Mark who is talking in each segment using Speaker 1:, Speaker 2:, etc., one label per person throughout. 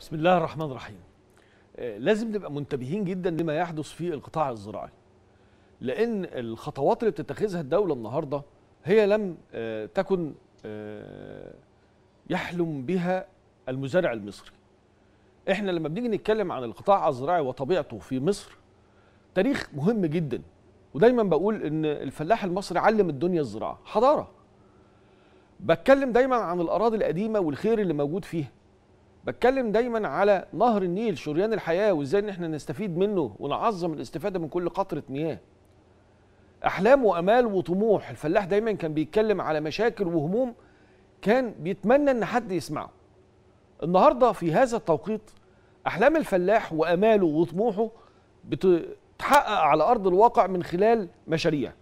Speaker 1: بسم الله الرحمن الرحيم آه، لازم نبقى منتبهين جدا لما يحدث في القطاع الزراعي لان الخطوات اللي بتتخذها الدوله النهارده هي لم آه، تكن آه، يحلم بها المزارع المصري احنا لما بنيجي نتكلم عن القطاع الزراعي وطبيعته في مصر تاريخ مهم جدا ودايما بقول ان الفلاح المصري علم الدنيا الزراعه حضاره بتكلم دايما عن الاراضي القديمه والخير اللي موجود فيها بتكلم دايما على نهر النيل شريان الحياه وازاي ان احنا نستفيد منه ونعظم الاستفاده من كل قطره مياه احلام وامال وطموح الفلاح دايما كان بيتكلم على مشاكل وهموم كان بيتمنى ان حد يسمعه النهارده في هذا التوقيت احلام الفلاح واماله وطموحه بتتحقق على ارض الواقع من خلال مشاريع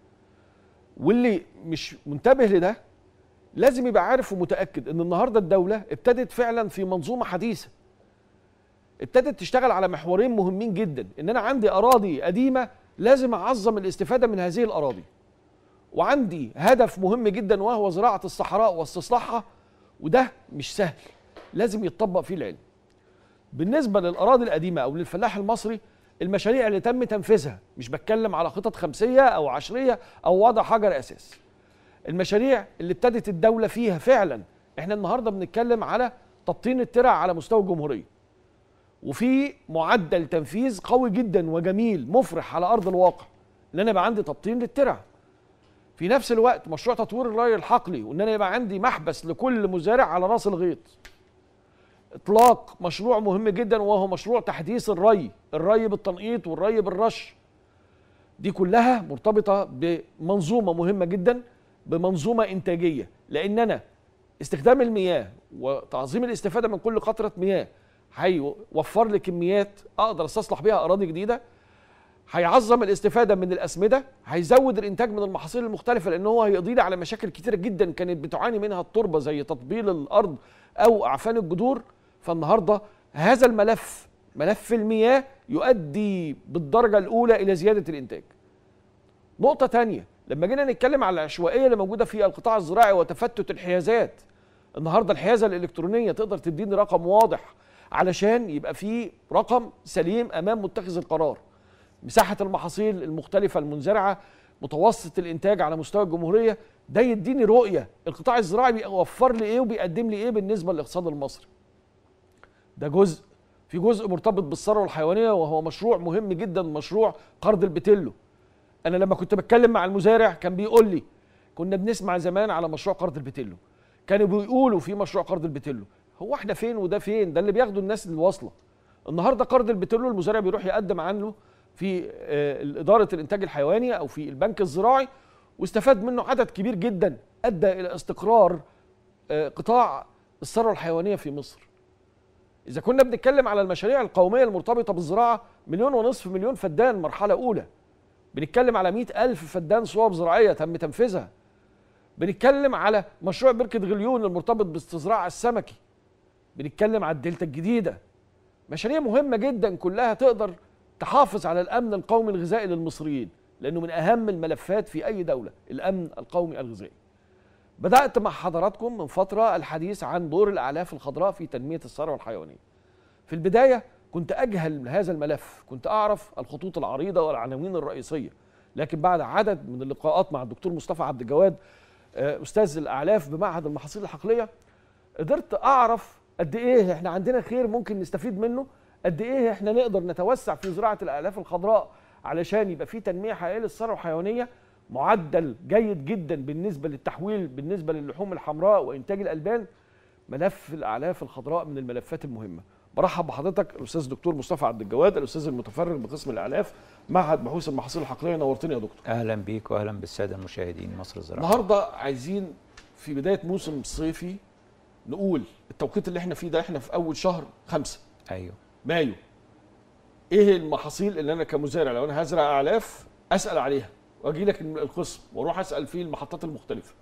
Speaker 1: واللي مش منتبه لده لازم يبقى عارف ومتاكد ان النهارده الدوله ابتدت فعلا في منظومه حديثه ابتدت تشتغل على محورين مهمين جدا ان انا عندي اراضي قديمه لازم اعظم الاستفاده من هذه الاراضي وعندي هدف مهم جدا وهو زراعه الصحراء واستصلاحها وده مش سهل لازم يتطبق فيه العلم بالنسبه للاراضي القديمه او للفلاح المصري المشاريع اللي تم تنفيذها مش بتكلم على خطط خمسيه او عشريه او وضع حجر اساس المشاريع اللي ابتدت الدوله فيها فعلا احنا النهارده بنتكلم على تبطين الترع على مستوى الجمهوريه وفي معدل تنفيذ قوي جدا وجميل مفرح على ارض الواقع ان انا يبقى عندي تبطين للترع في نفس الوقت مشروع تطوير الري الحقلي وان انا يبقى عندي محبس لكل مزارع على راس الغيط اطلاق مشروع مهم جدا وهو مشروع تحديث الري الري بالتنقيط والري بالرش دي كلها مرتبطه بمنظومه مهمه جدا بمنظومه انتاجيه لان انا استخدام المياه وتعظيم الاستفاده من كل قطره مياه هيوفر لي كميات اقدر استصلح بيها اراضي جديده هيعظم الاستفاده من الاسمده هيزود الانتاج من المحاصيل المختلفه لان هو هيقضي لي على مشاكل كتيره جدا كانت بتعاني منها التربه زي تطبيل الارض او اعفان الجذور فالنهارده هذا الملف ملف المياه يؤدي بالدرجه الاولى الى زياده الانتاج نقطه تانية لما جينا نتكلم على العشوائيه اللي موجوده في القطاع الزراعي وتفتت الحيازات النهارده الحيازه الالكترونيه تقدر تديني رقم واضح علشان يبقى في رقم سليم امام متخذ القرار مساحه المحاصيل المختلفه المنزرعه متوسط الانتاج على مستوى الجمهوريه ده يديني رؤيه القطاع الزراعي بيوفر لي ايه وبيقدم لي ايه بالنسبه للاقتصاد المصري ده جزء في جزء مرتبط بالثروه الحيوانيه وهو مشروع مهم جدا مشروع قرض البتلو انا لما كنت بتكلم مع المزارع كان بيقول لي كنا بنسمع زمان على مشروع قرض البتلو كانوا بيقولوا في مشروع قرض البتلو هو احنا فين وده فين ده اللي بياخدوا الناس اللي واصله النهارده قرض البتلو المزارع بيروح يقدم عنه في آه، اداره الانتاج الحيواني او في البنك الزراعي واستفاد منه عدد كبير جدا ادى الى استقرار آه، قطاع الثروه الحيوانيه في مصر اذا كنا بنتكلم على المشاريع القوميه المرتبطه بالزراعه مليون ونصف مليون فدان مرحله اولى بنتكلم على مئة ألف فدان صواب زراعية تم تنفيذها بنتكلم على مشروع بركة غليون المرتبط باستزراع السمكي بنتكلم على الدلتا الجديدة مشاريع مهمة جدا كلها تقدر تحافظ على الأمن القومي الغذائي للمصريين لأنه من أهم الملفات في أي دولة الأمن القومي الغذائي بدأت مع حضراتكم من فترة الحديث عن دور الأعلاف الخضراء في تنمية الثروة الحيوانية في البداية كنت أجهل هذا الملف كنت أعرف الخطوط العريضة والعناوين الرئيسية لكن بعد عدد من اللقاءات مع الدكتور مصطفى عبد الجواد آه، أستاذ الأعلاف بمعهد المحاصيل الحقلية قدرت أعرف قد إيه إحنا عندنا خير ممكن نستفيد منه قد إيه إحنا نقدر نتوسع في زراعة الأعلاف الخضراء علشان يبقى في تنمية حقيقية للثروة الحيوانية معدل جيد جدا بالنسبة للتحويل بالنسبة للحوم الحمراء وإنتاج الألبان ملف الأعلاف الخضراء من الملفات المهمة برحب بحضرتك الاستاذ دكتور مصطفى عبد الجواد الاستاذ المتفرغ بقسم الاعلاف معهد بحوث المحاصيل الحقليه نورتني يا دكتور
Speaker 2: اهلا بيك واهلا بالساده المشاهدين مصر الزراعيه
Speaker 1: النهارده عايزين في بدايه موسم صيفي نقول التوقيت اللي احنا فيه ده احنا في اول شهر خمسة
Speaker 2: ايوه
Speaker 1: مايو ايه المحاصيل اللي انا كمزارع لو انا هزرع اعلاف اسال عليها واجي لك القسم واروح اسال فيه المحطات المختلفه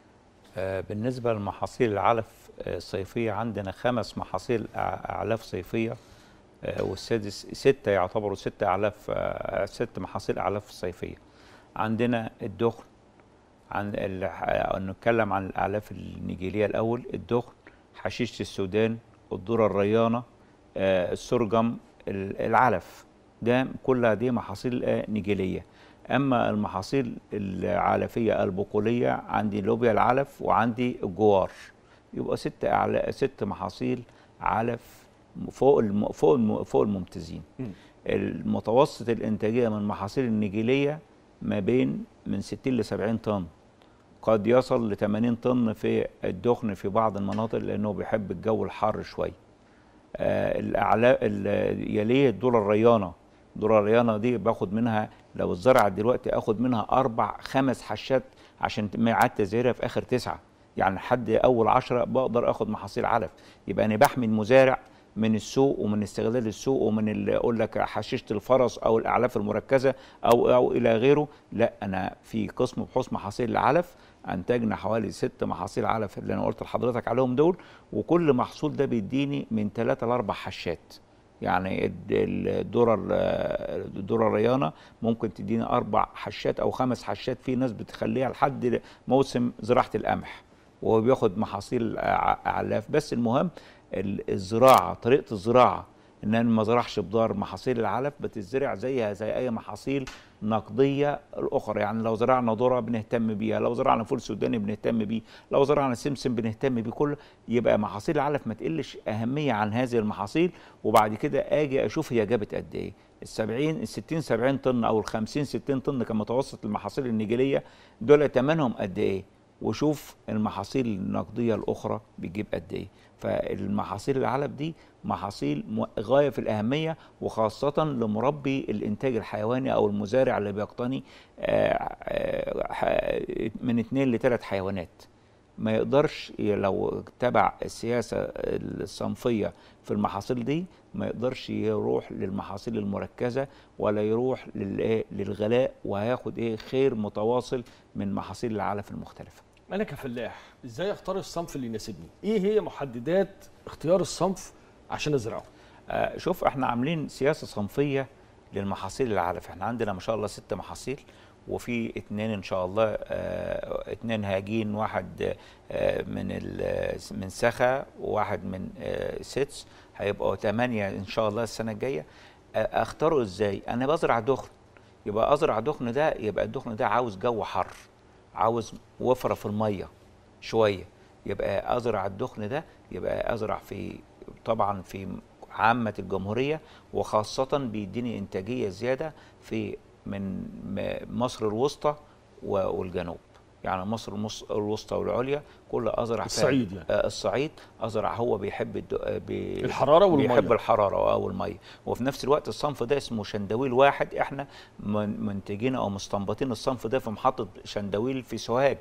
Speaker 2: آه بالنسبه لمحاصيل العلف آه، الصيفيه عندنا خمس محاصيل أع- اعلاف صيفيه آه، والسادس سته يعتبروا ست اعلاف آه، ست محاصيل اعلاف صيفيه عندنا الدخن عن ال- آه، نتكلم عن الاعلاف النيجيريه الاول الدخن حشيشه السودان الذره الريانه آه، السرجم ال- العلف ده كلها دي محاصيل آه، نجيليه اما المحاصيل العلفيه البقوليه عندي لوبيا العلف وعندي الجوار يبقى ست أعلا ست محاصيل علف فوق الم... فوق الم... فوق الممتازين
Speaker 1: مم.
Speaker 2: المتوسط الانتاجيه من المحاصيل النجيليه ما بين من 60 ل 70 طن قد يصل ل 80 طن في الدخن في بعض المناطق لانه بيحب الجو الحار شويه آه الاعلى ال- يليه الذره الريانه الذره الريانه دي باخد منها لو اتزرعت دلوقتي اخد منها اربع خمس حشات عشان ميعاد تزهيرها في اخر تسعه يعني لحد اول عشرة بقدر اخد محاصيل علف يبقى انا بحمي المزارع من السوق ومن استغلال السوق ومن اللي اقول لك حشيشه الفرس او الاعلاف المركزه او او الى غيره لا انا في قسم بحوث محاصيل العلف انتجنا حوالي ست محاصيل علف اللي انا قلت لحضرتك عليهم دول وكل محصول ده بيديني من ثلاثة لاربع حشات يعني الد- الذره ال- الذره الريانه ممكن تديني اربع حشات او خمس حشات في ناس بتخليها لحد موسم زراعه القمح وهو بياخد محاصيل ع- اعلاف بس المهم ال- الزراعه طريقه الزراعه ان انا ما زرعش بدار محاصيل العلف بتزرع زيها زي اي محاصيل نقديه الاخرى يعني لو زرعنا ذره بنهتم بيها لو زرعنا فول سوداني بنهتم بيه لو زرعنا سمسم بنهتم بيه كله يبقى محاصيل العلف ما تقلش اهميه عن هذه المحاصيل وبعد كده اجي اشوف هي جابت قد ايه ال 70 ال 60 70 طن او ال 50 60 طن كمتوسط المحاصيل النيجيريه دول ثمنهم قد ايه وشوف المحاصيل النقديه الاخرى بتجيب قد ايه فالمحاصيل العلف دي محاصيل م- غايه في الاهميه وخاصه لمربي الانتاج الحيواني او المزارع اللي بيقتني آه، آه، ح- من اثنين لثلاث حيوانات ما يقدرش ي- لو تبع السياسه الصنفيه في المحاصيل دي ما يقدرش يروح للمحاصيل المركزه ولا يروح للإيه؟ للغلاء وهياخد ايه خير متواصل من محاصيل العلف المختلفه
Speaker 1: انا كفلاح ازاي اختار الصنف اللي يناسبني ايه هي محددات اختيار الصنف عشان ازرعه
Speaker 2: آه، شوف احنا عاملين سياسه صنفيه للمحاصيل العلف احنا عندنا ما شاء الله ست محاصيل وفي اتنين ان شاء الله اه اتنين هاجين واحد اه من ال- من سخا وواحد من اه ستس هيبقوا تمانية ان شاء الله السنه الجايه اه اختاره ازاي انا بزرع دخن يبقى ازرع دخن ده يبقى الدخن ده عاوز جو حر عاوز وفره في الميه شويه يبقى ازرع الدخن ده يبقى ازرع في طبعا في عامه الجمهوريه وخاصه بيديني انتاجيه زياده في من م- مصر الوسطى و- والجنوب يعني مصر المص- الوسطى والعليا كل ازرع فيها-
Speaker 1: الصعيد يعني.
Speaker 2: آه، الصعيد ازرع هو بيحب الد... آه، بي...
Speaker 1: الحرارة والمية.
Speaker 2: بيحب الحراره او الميه وفي نفس الوقت الصنف ده اسمه شندويل واحد احنا من- منتجين او مستنبطين الصنف ده في محطه شندويل في سوهاج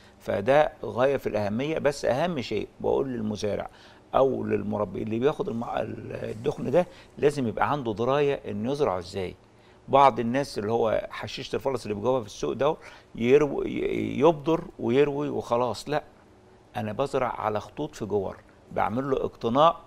Speaker 2: فده غايه في الاهميه بس اهم شيء بقول للمزارع او للمربي اللي بياخد المع... الدخن ده لازم يبقى عنده درايه انه يزرعه ازاي بعض الناس اللي هو حشيشه الفرس اللي بيجوها في السوق ده يرو... ي- يبدر ويروي وخلاص لا انا بزرع على خطوط في جوار بعمل له اقتناء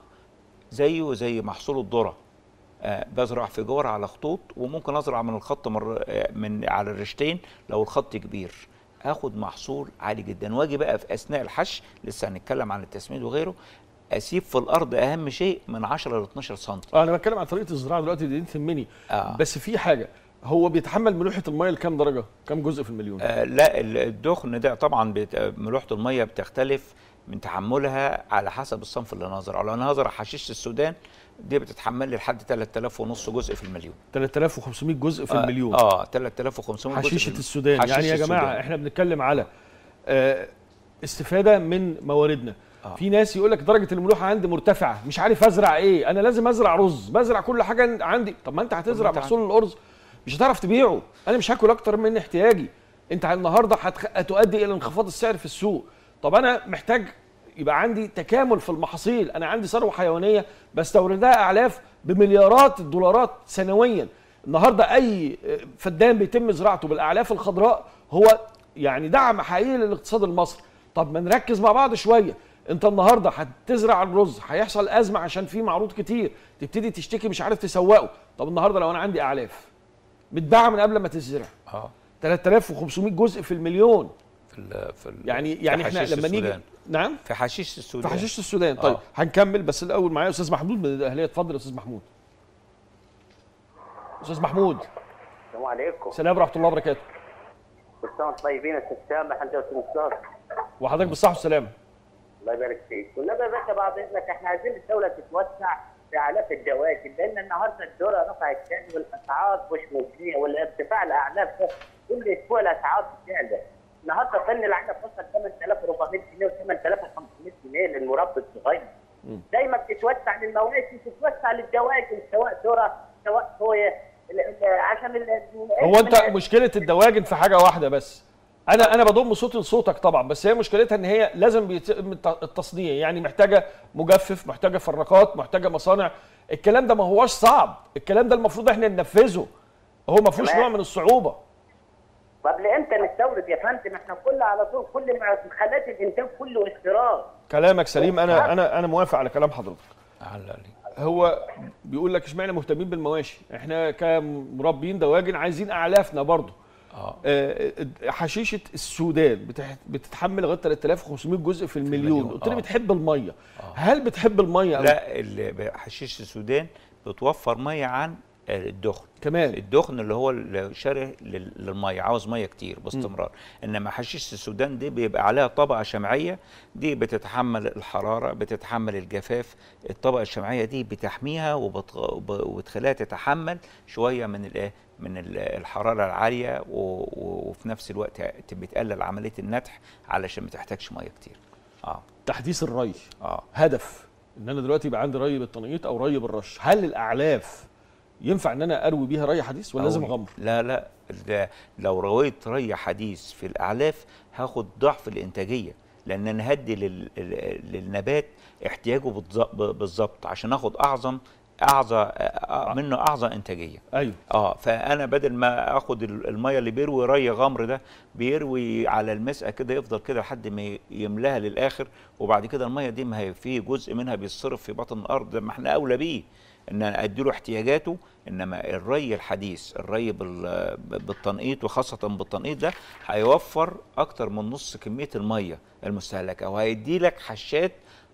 Speaker 2: زيه زي محصول الذره آه بزرع في جوار على خطوط وممكن ازرع من الخط مر... آه من على الرشتين لو الخط كبير اخد محصول عالي جدا واجي بقى في اثناء الحش لسه هنتكلم عن التسميد وغيره اسيب في الارض اهم شيء من 10 ل 12 سم
Speaker 1: اه انا بتكلم عن طريقه الزراعه دلوقتي دي تهمني
Speaker 2: آه.
Speaker 1: بس في حاجه هو بيتحمل ملوحه الميه لكام درجه كام جزء في المليون
Speaker 2: آه لا ال- الدخن ده طبعا بت- ملوحه الميه بتختلف من تحملها على حسب الصنف اللي انا هزرعه لو انا هزرع حشيشه السودان دي بتتحمل لي لحد 3000 ونص جزء في المليون
Speaker 1: 3500 جزء في
Speaker 2: آه،
Speaker 1: المليون
Speaker 2: اه 3500 جزء في
Speaker 1: حشيشه
Speaker 2: المليون.
Speaker 1: السودان
Speaker 2: حشيشة
Speaker 1: يعني يا جماعه
Speaker 2: السودان.
Speaker 1: احنا بنتكلم على آه، استفاده من مواردنا
Speaker 2: آه.
Speaker 1: في ناس يقول لك درجه الملوحه عندي مرتفعه مش عارف ازرع ايه انا لازم ازرع رز بزرع كل حاجه عندي طب ما انت هتزرع
Speaker 2: أنت
Speaker 1: محصول الارز مش هتعرف تبيعه انا مش هاكل اكتر من احتياجي انت النهارده هتخ... هتؤدي الى انخفاض السعر في السوق طب انا محتاج يبقى عندي تكامل في المحاصيل انا عندي ثروه حيوانيه بستوردها اعلاف بمليارات الدولارات سنويا النهارده اي فدان بيتم زراعته بالاعلاف الخضراء هو يعني دعم حقيقي للاقتصاد المصري طب ما نركز مع بعض شويه انت النهارده هتزرع الرز هيحصل ازمه عشان في معروض كتير تبتدي تشتكي مش عارف تسوقه طب النهارده لو انا عندي اعلاف متباعه من قبل ما تزرع
Speaker 2: اه
Speaker 1: 3500 جزء في المليون
Speaker 2: في ال في ال
Speaker 1: يعني
Speaker 2: في
Speaker 1: يعني احنا
Speaker 2: حشيش
Speaker 1: لما نيجي
Speaker 2: السودان.
Speaker 1: نعم
Speaker 2: في حشيش
Speaker 1: في
Speaker 2: السودان
Speaker 1: حشيش السودان طيب
Speaker 2: آه.
Speaker 1: هنكمل بس الاول معايا استاذ محمود من الاهليه اتفضل يا استاذ محمود استاذ محمود
Speaker 3: السلام عليكم
Speaker 1: سلام ورحمه الله وبركاته
Speaker 3: كل سنه وانتم طيبين يا استاذ سامح انت واستاذ مصطفى
Speaker 1: وحضرتك بالصحه والسلامه
Speaker 3: الله يبارك فيك والنبي يا باشا بعد اذنك احنا عايزين الدوله تتوسع في الاف الدواجن لان النهارده الدوله رفعت تاني والاسعار مش مجزيه والارتفاع الاعناف ده كل اسبوع الاسعار بتعلى النهارده طن العنب وصل 8400 جنيه و 8500 جنيه للمربى الصغير دايما بتتوسع للمواشي تتوسع للدواجن سواء ذره سواء صويا ال- ال- عشان ال-
Speaker 1: هو انت مشكله الدواجن في حاجه واحده بس انا انا بضم صوتي لصوتك طبعا بس هي مشكلتها ان هي لازم بيتم الت- التصنيع يعني محتاجه مجفف محتاجه فراقات محتاجه مصانع الكلام ده ما هوش صعب الكلام ده المفروض احنا ننفذه هو ما فيهوش
Speaker 3: تمام.
Speaker 1: نوع من الصعوبه
Speaker 3: طب لامتى نستورد يا فندم احنا كل على طول كل ما مخلات الانتاج كله استيراد
Speaker 1: كلامك سليم انا انا انا موافق على كلام حضرتك
Speaker 2: على عليك.
Speaker 1: هو بيقول لك اشمعنى مهتمين بالمواشي احنا كمربين دواجن عايزين اعلافنا برضه
Speaker 2: اه
Speaker 1: آه، حشيشه السودان بتح- بتتحمل لغايه 3500 جزء في المليون
Speaker 2: المليون،
Speaker 1: قلت لي
Speaker 2: آه.
Speaker 1: بتحب الميه هل بتحب الميه أو
Speaker 2: لا ال- حشيش السودان بتوفر ميه عن الدخن
Speaker 1: كمان
Speaker 2: الدخن اللي هو الشره لل- للميه عاوز ميه كتير باستمرار انما حشيش السودان دي بيبقى عليها طبقه شمعيه دي بتتحمل الحراره بتتحمل الجفاف الطبقه الشمعيه دي بتحميها وبتغ- وب- وبتخليها تتحمل شويه من الايه من ال- الحراره العاليه و- و- وفي نفس الوقت بتقلل عمليه النتح علشان ما تحتاجش ميه كتير اه
Speaker 1: تحديث الري
Speaker 2: اه
Speaker 1: هدف ان انا دلوقتي يبقى عندي ري بالتنقيط او ري بالرش هل الاعلاف ينفع ان انا اروي بيها ري حديث ولا لازم
Speaker 2: أوي.
Speaker 1: اغمر
Speaker 2: لا لا ده لو رويت ري حديث في الاعلاف هاخد ضعف الانتاجيه لان انا هدي لل... لل- للنبات احتياجه بالظ- بالظبط عشان اخد اعظم اعظم منه اعظم انتاجيه
Speaker 1: ايوه
Speaker 2: اه فانا بدل ما اخد ال- الميه اللي بيروي ري غمر ده بيروي على المسقه كده يفضل كده لحد ما ي- يملاها للاخر وبعد كده الميه دي ما هي في جزء منها بيتصرف في بطن الارض ما احنا اولى بيه ان انا ادي له احتياجاته انما الري الحديث الري بال- بالتنقيط وخاصه بالتنقيط ده هيوفر اكتر من نص كميه الميه المستهلكه وهيدي لك حشات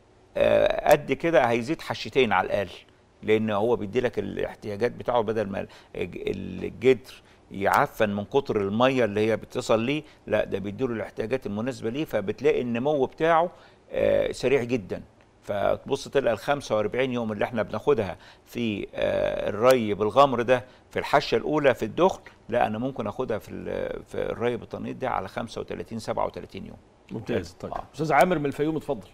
Speaker 2: آه، قد كده هيزيد حشتين على الاقل لان هو بيدي لك الاحتياجات بتاعه بدل ما الج- الجدر يعفن من كتر الميه اللي هي بتصل ليه لا ده بيديله الاحتياجات المناسبه ليه فبتلاقي النمو بتاعه آه، سريع جدا فتبص تلقى ال 45 يوم اللي احنا بناخدها في آه، الري بالغمر ده في الحشه الاولى في الدخن لا انا ممكن اخدها في ال- في الري بالتنقيط ده على 35 37 يوم
Speaker 1: ممتاز طيب
Speaker 2: آه.
Speaker 1: استاذ عامر من الفيوم اتفضل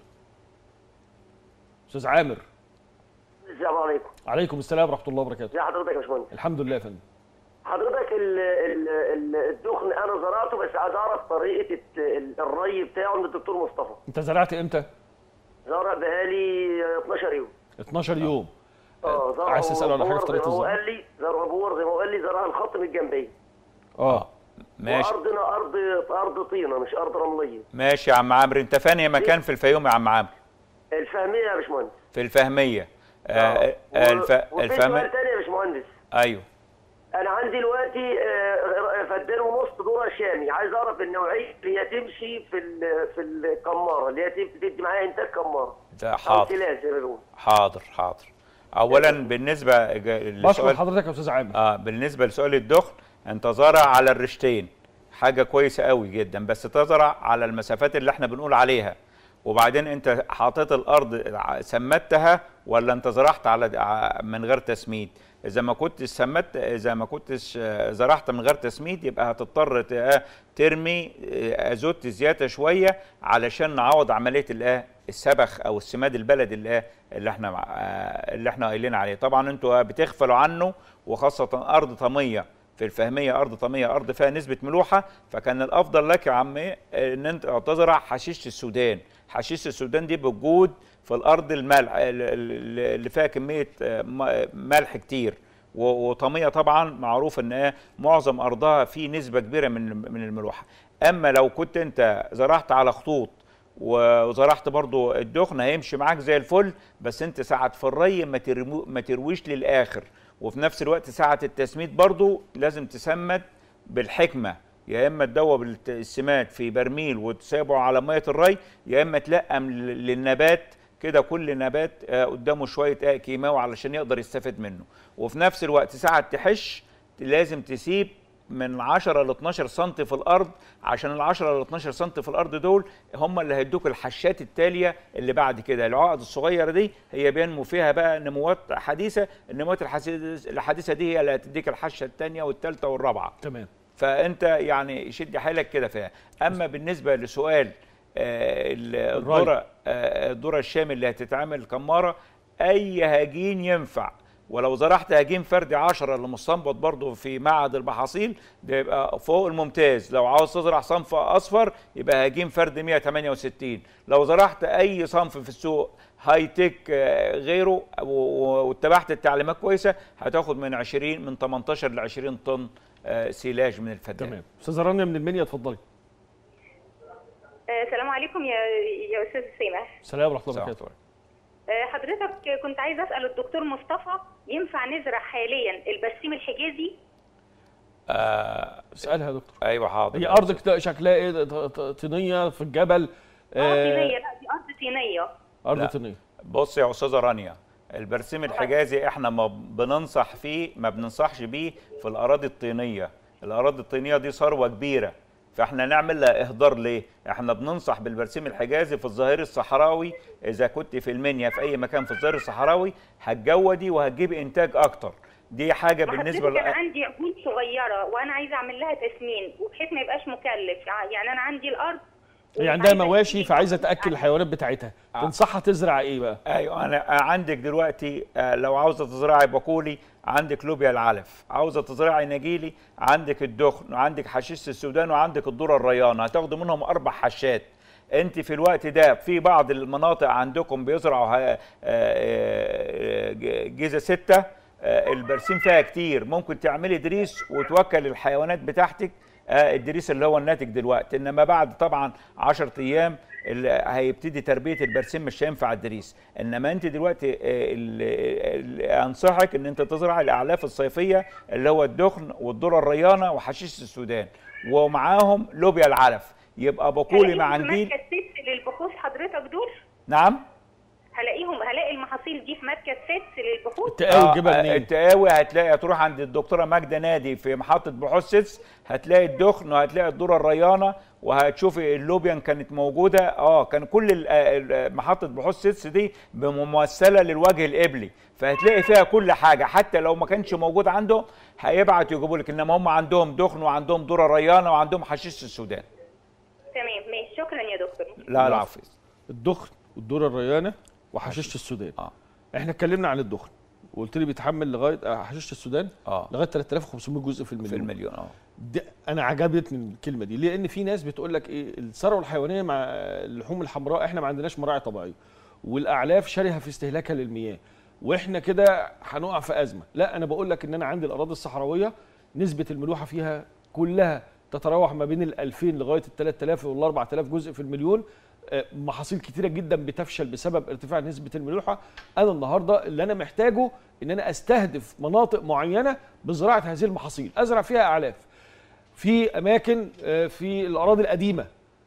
Speaker 1: استاذ عامر
Speaker 3: السلام عليكم
Speaker 1: عليكم السلام ورحمه الله وبركاته
Speaker 3: ازي حضرتك يا باشمهندس
Speaker 1: الحمد لله يا فندم
Speaker 3: حضرتك ال ال ال الدخن انا زرعته بس عايز اعرف طريقه الت- ال- الري بتاعه من الدكتور مصطفى
Speaker 1: انت زرعت امتى
Speaker 3: زرع بقالي 12 يوم
Speaker 1: 12 يوم
Speaker 3: اه زرع
Speaker 1: عايز تساله على حاجه في
Speaker 3: بور زي
Speaker 1: طريقه
Speaker 3: ما هو
Speaker 1: الزراعه
Speaker 3: قال لي زرع بور زي ما هو قال لي زرع الخط من الجنبين
Speaker 1: اه
Speaker 2: ماشي
Speaker 3: وارضنا ارض ارض طينه مش ارض رمليه
Speaker 2: ماشي يا عم عمرو انت فاني مكان في الفيوم يا عم عمرو
Speaker 3: الفهميه يا باشمهندس
Speaker 2: في الفهميه آه آه
Speaker 3: و-
Speaker 2: الف...
Speaker 3: وفي سؤال
Speaker 2: الفهميه
Speaker 3: تاني يا باشمهندس
Speaker 2: ايوه
Speaker 3: انا عندي دلوقتي آه، فدان ونص ذره شامي عايز اعرف النوعيه اللي هي تمشي في ال- في الكماره اللي هي تب- تدي معايا انتاج كماره
Speaker 2: ده
Speaker 3: او
Speaker 2: حاضر
Speaker 3: تلاس زي ما بيقولوا
Speaker 2: حاضر حاضر اولا بالنسبه ج-
Speaker 1: بشكر
Speaker 2: للسؤال
Speaker 1: حضرتك يا استاذ عامر
Speaker 2: اه بالنسبه لسؤال الدخن انت زارع على الرشتين حاجه كويسه قوي جدا بس تزرع على المسافات اللي احنا بنقول عليها وبعدين انت حاطط الارض ع- سمدتها ولا انت زرعت على ع- من غير تسميد اذا ما كنتش سمدت اذا ما كنتش آه، زرعت من غير تسميد يبقى هتضطر ت- آه، ترمي آه، ازوت زياده شويه علشان نعوض عمليه الايه السبخ او السماد البلدي اللي إيه؟ اللي احنا مع- آه، اللي احنا قايلين عليه طبعا انتوا بتغفلوا عنه وخاصه ارض طميه في الفهميه ارض طميه ارض فيها نسبه ملوحه فكان الافضل لك يا عم إيه؟ ان انت تزرع حشيشه السودان حشيشه السودان دي بوجود في الارض الملح اللي فيها كميه آه، م- ملح كتير و- وطميه طبعا معروف ان إيه؟ معظم ارضها في نسبه كبيره من من الملوحه اما لو كنت انت زرعت على خطوط وزرعت برضو الدخن هيمشي معاك زي الفل بس انت ساعة في الري ما, ترمو ما ترويش للاخر وفي نفس الوقت ساعة التسميد برضو لازم تسمد بالحكمة يا اما تدوب الت- السماد في برميل وتسيبه على ميه الري يا اما تلقم لل- للنبات كده كل نبات آه، قدامه شويه آه، كيماوي علشان يقدر يستفيد منه وفي نفس الوقت ساعه تحش لازم تسيب من 10 ل 12 سم في الارض عشان ال 10 ل 12 سم في الارض دول هم اللي هيدوك الحشات التاليه اللي بعد كده العقد الصغيره دي هي بينمو فيها بقى نموات حديثه النموات الحسي- الحديثه دي هي اللي هتديك الحشه الثانيه والثالثه والرابعه
Speaker 1: تمام
Speaker 2: فانت يعني شد حيلك كده فيها اما بالنسبه لسؤال آه، ال- الذره آه، الذره الشامل اللي هتتعمل كماره اي هجين ينفع ولو زرعت هجين فردي 10 اللي مستنبط برضه في معهد المحاصيل ده يبقى فوق الممتاز لو عاوز تزرع صنف اصفر يبقى هجين فردي 168 لو زرعت اي صنف في السوق هاي تك آه، غيره و- و- واتبعت التعليمات كويسه هتاخد من 20 من 18 ل 20 طن آه، سيلاج من الفدان
Speaker 1: تمام استاذه رانيا من المنيا اتفضلي
Speaker 4: آه، السلام عليكم يا يا استاذ سامح
Speaker 1: السلام ورحمه الله
Speaker 2: سلام
Speaker 1: وبركاته
Speaker 4: آه، حضرتك كنت عايزه اسال الدكتور مصطفى ينفع نزرع حاليا البرسيم الحجازي
Speaker 2: آه
Speaker 1: اسالها يا دكتور
Speaker 2: ايوه حاضر
Speaker 1: هي ارضك ده شكلها ايه ط- ط- طينيه في الجبل
Speaker 4: اه طينيه لا دي ارض طينيه
Speaker 1: ارض
Speaker 2: لا.
Speaker 1: طينيه
Speaker 2: بص يا استاذه رانيا البرسيم الحجازي احنا ما بننصح فيه ما بننصحش بيه في الاراضي الطينيه الاراضي الطينيه دي ثروه كبيره فاحنا نعمل لها اهدار ليه احنا بننصح بالبرسيم الحجازي في الظهير الصحراوي اذا كنت في المنيا في اي مكان في الظهير الصحراوي هتجودي وهتجيبي انتاج اكتر دي حاجه بالنسبه
Speaker 4: وحضرتك انا
Speaker 2: ل...
Speaker 4: عندي عجول صغيره وانا عايزه اعمل لها تسمين وبحيث ما يبقاش مكلف يعني انا عندي الارض
Speaker 1: هي
Speaker 4: ومش
Speaker 1: عندها
Speaker 4: عايزة
Speaker 1: مواشي
Speaker 4: أشتري
Speaker 1: فعايزه
Speaker 4: أرض
Speaker 1: تاكل
Speaker 4: عليها.
Speaker 1: الحيوانات بتاعتها
Speaker 2: آه.
Speaker 1: تنصحها تزرع ايه بقى
Speaker 2: ايوه انا عندك دلوقتي آه، لو عاوزه تزرعي بقولي عندك لوبيا العلف عاوزه تزرعي نجيلي عندك الدخن وعندك حشيش السودان وعندك الذره الريانه هتاخدوا منهم اربع حشات انت في الوقت ده في بعض المناطق عندكم بيزرعوا ه- آه، آه، جيزه ستة آه، البرسيم فيها كتير ممكن تعملي دريس وتوكل الحيوانات بتاعتك آه، الدريس اللي هو الناتج دلوقتي انما بعد طبعا 10 ايام اللي هيبتدي تربيه البرسيم مش هينفع الدريس انما انت دلوقتي آه، ال- ال- انصحك ان انت تزرع الاعلاف الصيفيه اللي هو الدخن والذره الريانه وحشيش السودان ومعاهم لوبيا العلف يبقى بقولي مع
Speaker 4: هلاقيهم في
Speaker 2: نجيل
Speaker 4: مركز ست للبحوث حضرتك دول
Speaker 2: نعم
Speaker 4: هلاقيهم هلاقي المحاصيل دي في مركز ست للبحوث
Speaker 1: التقاوي
Speaker 2: آه،
Speaker 1: الجبل
Speaker 2: آه،
Speaker 1: منين
Speaker 2: التقاوي هتلاقي هتروح عند الدكتوره ماجده نادي في محطه بحوث سيتس هتلاقي الدخن وهتلاقي الذره الريانه وهتشوفي اللوبيان كانت موجوده اه كان كل ال- آه، ال- محطه بحوث سيتس دي بممثله للوجه القبلي فهتلاقي فيها كل حاجه حتى لو ما كانش موجود عنده هيبعت يجيبوا لك انما هم عندهم دخن وعندهم ذره ريانه وعندهم حشيش السودان
Speaker 4: تمام ماشي شكرا يا دكتور
Speaker 2: لا العفو
Speaker 1: الدخن والذره الريانه وحشيشه السودان
Speaker 2: اه
Speaker 1: احنا اتكلمنا عن الدخن وقلت لي بيتحمل لغايه آه، حشيشه السودان
Speaker 2: اه
Speaker 1: لغايه 3500 جزء في
Speaker 2: في
Speaker 1: المليون
Speaker 2: المليون اه
Speaker 1: ده انا عجبتني الكلمه دي لان في ناس بتقول لك ايه الثروه الحيوانيه مع اللحوم الحمراء احنا ما عندناش مراعي طبيعيه والاعلاف شرهه في استهلاكها للمياه واحنا كده هنقع في ازمه لا انا بقول لك ان انا عندي الاراضي الصحراويه نسبه الملوحه فيها كلها تتراوح ما بين ال 2000 لغايه ال 3000 وال 4000 جزء في المليون آه، محاصيل كتيره جدا بتفشل بسبب ارتفاع نسبه الملوحه انا النهارده اللي انا محتاجه ان انا استهدف مناطق معينه بزراعه هذه المحاصيل ازرع فيها اعلاف في اماكن آه، في الاراضي القديمه